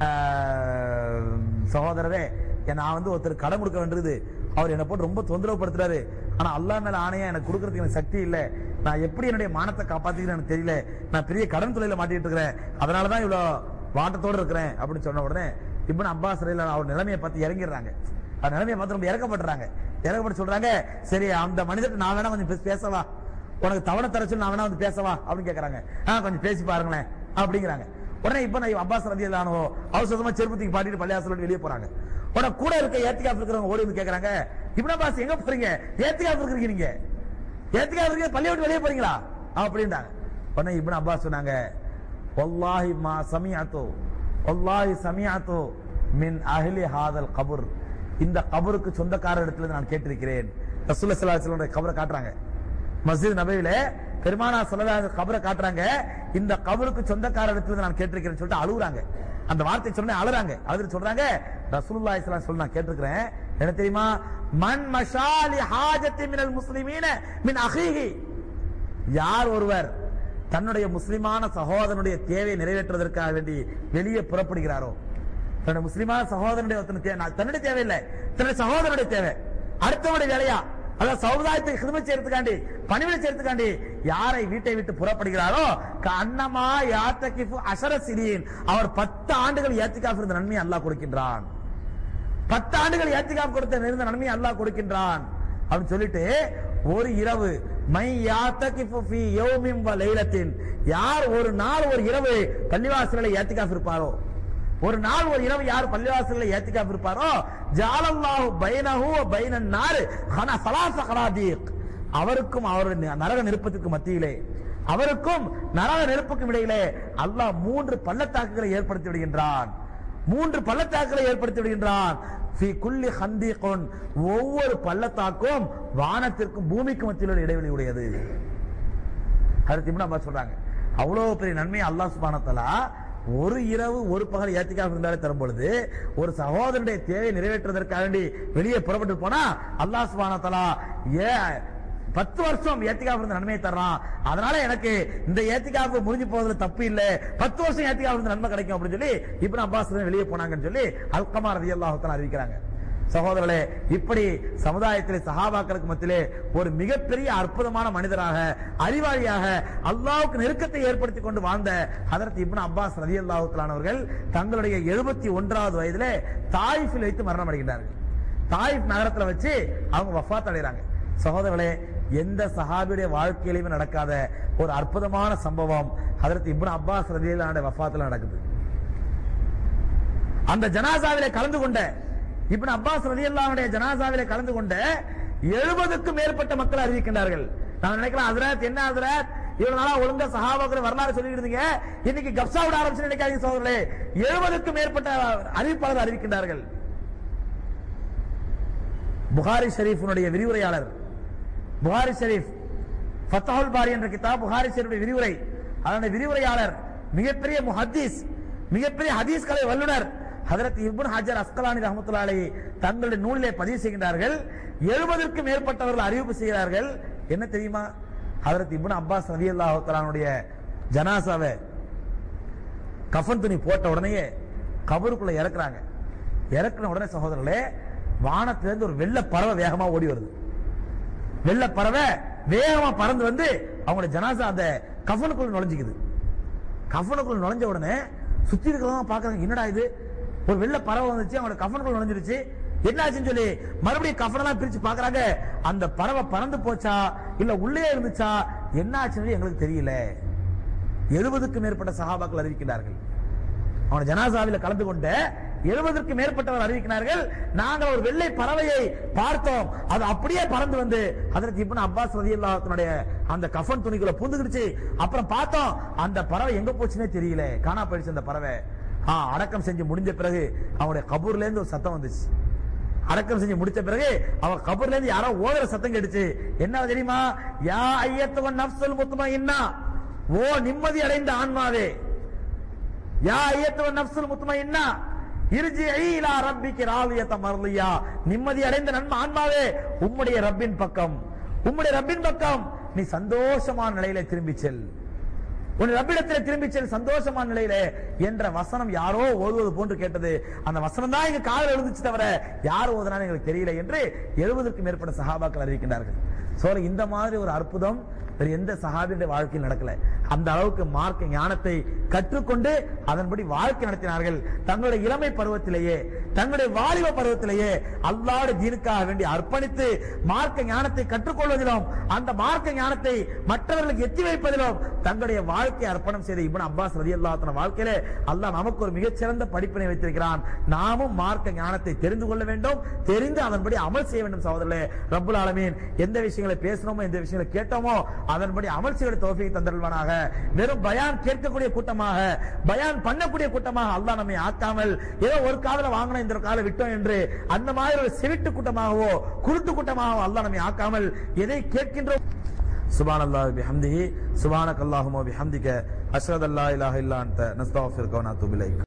"ஆஹ், சகோதரரே நான் வந்து ஒருத்தர் கடன் கொடுக்க வேண்டியது அவர் என்னை போட்டு ரொம்ப தொந்தரவு படுத்துறாரு ஆனா அல்லாஹ் மேல ஆணையா எனக்கு கொடுக்கறதுக்கு எனக்கு சக்தி இல்ல நான் எப்படி என்னுடைய மானத்தை காப்பாத்திக்கிறேன் எனக்கு தெரியல நான் பெரிய கடன் தொழில மாட்டிட்டு இருக்கிறேன் அதனாலதான் இவ்வளவு வாட்டத்தோட இருக்கிறேன் அப்படின்னு சொன்ன உடனே இப்னு அப்பாஸ் ரலியல்லாஹு அவர் நிலைமையை பார்த்து இறங்கிடுறாங்க அவர் நிலைமையை பார்த்து ரொம்ப இறக்கப்படுறாங்க இறக்கப்பட்டு சொல்றாங்க சரி அந்த மனிதர்கிட்ட நான் வேணா கொஞ்சம் பேச- பேசவா உனக்கு தவணை தர சொல்லி நான் வேணா வந்து பேசவா அப்படின்னு கேக்குறாங்க ஆ கொஞ்சம் பேசி பாருங்களேன் அப்படிங்கிறாங்க உடனே இப்ப நான் அப்பாஸ் ரதி இல்லானோ அவசரமா செருப்பத்துக்கு பாட்டிட்டு பள்ளியாசல் விட்டு வெளியே போறாங்க உடனே கூட இருக்க ஏத்திகாப் இருக்கிறவங்க ஓடி வந்து கேக்குறாங்க இப்னு அப்பாஸ் எங்க போறீங்க ஏத்திகாப் இருக்கிறீங்க நீங்க ஏத்திகாப் இருக்கீங்க பள்ளியை விட்டு வெளியே போறீங்களா அப்படின்றாங்க உடனே இப்னு அப்பாஸ் சொன்னாங்க வல்லாஹி மா சமியாத்தோ வல்லாஹி சமியாத்தோ மின் அஹ்லி ஹாதல் கபுர் இந்த கபருக்கு சொந்தக்காரர் இடத்துல நான் கேட்டிருக்கிறேன் ரசூலுல்லாஹி ஸல்லல்லாஹு அலைஹி வஸல்லம் கபரை காட்டுறாங்க மஸ்ஜித் நபவில பெருமானா சொல்லலாத கபரை காட்டுறாங்க இந்த கபருக்கு சொந்தக்கார இடத்துல நான் கேட்டிருக்கிறேன்னு சொல்லிட்டு அழுகுறாங்க அந்த வார்த்தை சொன்ன அழுறாங்க அழுது சொல்றாங்க ரசூலுல்லாஹி ஸல்லல்லாஹு அலைஹி சொல்லி நான் கேட்டிருக்கிறேன் என்ன தெரியுமா மன் மஷாலி ஹாஜத்தி மினல் முஸ்லிமீன மின் அஹீஹி யார் ஒருவர் தன்னுடைய முஸ்லிமான சகோதரனுடைய தேவையை நிறைவேற்றுவதற்காக வேண்டி வெளியே புறப்படுகிறாரோ தன்னுடைய முஸ்லிமான சகோதரனுடைய ஒருத்தனுடைய தேவை நான் தன்னுடைய தேவை இல்லை தன்னுடைய சகோதரனுடைய தேவை அடுத்தவனுடைய வேலையா அதாவது சமுதாயத்துக்கு ஹிதமத் செய்யறதுக்காண்டி பணிவிடை செய்யறதுக்காண்டி யாரை வீட்டை விட்டு புறப்படுகிறாரோ அன்னமா யாத்தகிஃபு அஷர சிலீன் அவர் பத்து ஆண்டுகள் ஏத்திக்காஃப் இருந்த நன்மையை அல்லாஹ் கொடுக்கின்றான் பத்து ஆண்டுகள் ஏத்திகாப் கொடுத்த இருந்த நன்மையை அல்லாஹ் கொடுக்கின்றான் அப்படின்னு சொல்லிட்டு ஒரு இரவு மை யாத்தகிஃபு ஃபீ யௌமின் வ லைலத்தின் யார் ஒரு நாள் ஒரு இரவு பள்ளிவாசலில் ஏத்திகாப் இருப்பாரோ ஒரு நாள் ஒரு இரவு யார் பள்ளிவாசலில் ஏத்திகாப் இருப்பாரோ ஜாலல்லாஹு பைனஹு வ பைனன் நார் ஹன சலாச ஹராதீக் அவருக்கும் அவருடைய நரக நெருப்பத்துக்கு மத்தியிலே அவருக்கும் நரக நெருப்புக்கும் இடையிலே அல்லாஹ் மூன்று பள்ளத்தாக்குகளை ஏற்படுத்தி விடுகின்றான் மூன்று பள்ளத்தாக்குகளை ஏற்படுத்தி விடுகின்றான் ஃபி குல்லி ஹந்தீகுன் ஒவ்வொரு பள்ளத்தாக்கும் வானத்திற்கும் பூமிக்கும் மத்தியில் உள்ள இடைவெளி உடையது அடுத்து இப்னு அப்பாஸ் சொல்றாங்க அவ்வளவு பெரிய நன்மை அல்லாஹ் சுப்ஹானஹு வ தஆலா ஒரு இரவு ஒரு பகல் ஏத்திக்காக இருந்தாலே தரும் பொழுது ஒரு சகோதரனுடைய தேவையை நிறைவேற்றுவதற்காக வேண்டி வெளியே புறப்பட்டு போனா அல்லாஹ் சுப்ஹானஹு வ தஆலா ஏ பத்து வருஷம் ஏத்திகாப் இருந்த நன்மையை தர்றான் அதனால எனக்கு இந்த ஏத்திகாப் முடிஞ்சு போறதுல தப்பு இல்ல பத்து வருஷம் ஏத்திகாப் இருந்த நன்மை கிடைக்கும் அப்படின்னு சொல்லி இப்னு அப்பாஸ் வெளியே போனாங்கன்னு சொல்லி அல்கமா ரலியல்லாஹு தஆலா அறிவிக்கிறாங்க சகோதரர்களே இப்படி சமுதாயத்திலே சஹாபாக்களுக்கு மத்தியிலே ஒரு மிகப்பெரிய அற்புதமான மனிதராக அறிவாளியாக அல்லாஹ்வுக்கு நெருக்கத்தை ஏற்படுத்தி கொண்டு வாழ்ந்த ஹதரத் இப்னு அப்பாஸ் ரலியல்லாஹு தஆலா அவர்கள் தங்களுடைய எழுபத்தி ஒன்றாவது வயதிலே தாயிஃபில் வைத்து மரணம் அடைகின்றார்கள் தாயிஃப் நகரத்துல வச்சு அவங்க வஃபாத் அடைகிறாங்க சகோதரர்களே எந்த சஹாபியுடைய வாழ்க்கையிலுமே நடக்காத ஒரு அற்புதமான சம்பவம் ஹதரத் இப்னு அப்பாஸ் ரலியல்லாஹு வஃபாத்துல நடக்குது அந்த ஜனாசாவிலே கலந்து கொண்ட இப்னு அப்பாஸ் ரலியல்லாஹுடைய ஜனாசாவிலே கலந்து கொண்ட எழுபதுக்கும் மேற்பட்ட மக்கள் அறிவிக்கின்றார்கள் நான் நினைக்கலாம் ஹஜரத் என்ன ஹஜரத் இவ்வளவு நாளா ஒழுங்கா சஹாபாக்கள் வரலாறு சொல்லிட்டு இருந்தீங்க இன்னைக்கு கப்சா விட ஆரம்பிச்சு நினைக்காதீங்க சகோதரர்களே எழுபதுக்கும் மேற்பட்ட அறிவிப்பாளர் அறிவிக்கின்றார்கள் புகாரி ஷரீஃபினுடைய விரிவுரையாளர் புகாரி ஷரீஃப் ஃபத்தஹுல் பாரி என்ற கிதாப் புகாரி ஷரீஃபுடைய விரிவுரை அதனுடைய விரிவுரையாளர் மிகப்பெரிய முஹத்தீஸ் மிகப்பெரிய ஹதீஸ் கலை வல்லுனர் ஹதரத் இப்னு ஹஜர் அஸ்கலானி ரஹமத்துல்லாஹி அலைஹி தங்களுடைய நூலிலே பதிவு செய்கின்றார்கள் எழுபதற்கும் மேற்பட்டவர்கள் அறிவிப்பு செய்கிறார்கள் என்ன தெரியுமா ஹதரத் இப்னு அப்பாஸ் ரலியல்லாஹு தஆலாவுடைய ஜனாசாவை கஃன் துணி போட்ட உடனேயே கபருக்குள்ள இறக்குறாங்க இறக்குன உடனே சகோதரர்களே வானத்திலிருந்து ஒரு வெள்ளை பறவை வேகமா ஓடி வருது வெள்ளை பறவை வேகமா பறந்து வந்து அவங்களோட ஜனாசா அந்த கஃபனுக்குள்ள நுழைஞ்சுக்குது கஃபனுக்குள்ள நுழைஞ்ச உடனே சுத்தி இருக்கிறவங்க பாக்குறாங்க என்னடா இது ஒரு வெள்ளை பறவை வந்துச்சு அவங்களோட கஃபனுக்குள்ள நுழைஞ்சிருச்சு என்னாச்சுன்னு சொல்லி மறுபடியும் கஃபனெல்லாம் பிரிச்சு பாக்குறாங்க அந்த பறவை பறந்து போச்சா இல்ல உள்ளே இருந்துச்சா என்ன ஆச்சுன்னு எங்களுக்கு தெரியல எழுபதுக்கும் மேற்பட்ட சஹாபாக்கள் அறிவிக்கிறார்கள் அவன ஜனாசாவில கலந்து கொண்ட எழுபதற்கு மேற்பட்டவர் அறிவிக்கிறார்கள் நாங்கள் ஒரு வெள்ளை பறவையை பார்த்தோம் அது அப்படியே பறந்து வந்து அதற்கு இப்ப அப்பாஸ் ரதியுல்லாஹ்வுடைய அந்த கஃபன் துணிக்குள்ள பூந்துக்கிடுச்சு அப்புறம் பார்த்தோம் அந்த பறவை எங்க போச்சுன்னே தெரியல காணா போயிடுச்சு அந்த பறவை ஆ அடக்கம் செஞ்சு முடிஞ்ச பிறகு அவனுடைய கபூர்ல இருந்து ஒரு சத்தம் வந்துச்சு அடக்கம் செஞ்சு முடிச்ச பிறகு அவன் கபூர்ல இருந்து யாரோ ஓதுற சத்தம் கேட்டுச்சு என்ன தெரியுமா யா ஐயத்துவன் நப்சுல் முத்துமா ஓ நிம்மதி அடைந்த ஆன்மாவே யா ஐயத்துவன் நப்சுல் முத்துமா இருஜி இலா ரப்பிக்கு ராலியத மர்லியா நிம்மதி அடைந்த நன்மை ஆன்மாவே உம்முடைய ரப்பின் பக்கம் உம்முடைய ரப்பின் பக்கம் நீ சந்தோஷமான நிலையில திரும்பி செல் உன் ரப்பிடத்தில் திரும்பி செல் சந்தோஷமான நிலையில என்ற வசனம் யாரோ ஓதுவது போன்று கேட்டது அந்த வசனம் தான் எங்க காதல் எழுந்துச்சு தவிர யார் ஓதுனாலும் எங்களுக்கு தெரியல என்று எழுபதற்கும் மேற்பட்ட சஹாபாக்கள் அறிவிக்கின்றார்கள் சோ இந்த மாதிரி ஒரு அற்புதம் வேற எந்த சஹாபியுடைய வாழ்க்கையில் நடக்கல அந்த அளவுக்கு மார்க்க ஞானத்தை கற்றுக்கொண்டு அதன்படி வாழ்க்கை நடத்தினார்கள் தங்களுடைய இளமை பருவத்திலேயே தங்களுடைய வாலிப பருவத்திலேயே அல்லாஹ்வுடைய தீனுக்காக வேண்டி அர்ப்பணித்து மார்க்க ஞானத்தை கற்றுக்கொள்வதிலும் அந்த மார்க்க ஞானத்தை மற்றவர்களுக்கு எத்தி வைப்பதிலும் தங்களுடைய வாழ்க்கையை அர்ப்பணம் செய்த இப்னு அப்பாஸ் ரலியல்லாஹு வாழ்க்கையிலே அல்லாஹ் நமக்கு ஒரு மிகச்சிறந்த படிப்பினை வைத்திருக்கிறான் நாமும் மார்க்க ஞானத்தை தெரிந்து கொள்ள வேண்டும் தெரிந்து அதன்படி அமல் செய்ய வேண்டும் சகோதரர்களே ரப்புல் ஆலமீன் எந்த விஷயங்களை பேசணுமோ எந்த விஷயங்களை கேட்டோமோ அதன்படி அமல் செய்ய தோஃபியை தந்தருள்வானாக வெறும் பயான் கேட்கக்கூடிய கூட்டமாக பயான் பண்ணக்கூடிய கூட்டமாக அல்லாஹ் நம்மை ஆக்காமல் ஏதோ ஒரு காதல வாங்கணும் இந்த கால விட்டோம் என்று அந்த மாதிரி ஒரு செவிட்டு கூட்டமாகவோ குருட்டு கூட்டமாகவோ அல்லாஹ் நம்மை ஆக்காமல் எதை கேட்கின்றோம் சுபான் அல்லாஹ் பிஹம்திஹி சுபானக் அல்லாஹுமோ பிஹம்திக அஷ்ஹது அல்லா இலாஹ இல்லா அன்த நஸ்தக்ஃபிருக வ நத்துபு இலைக்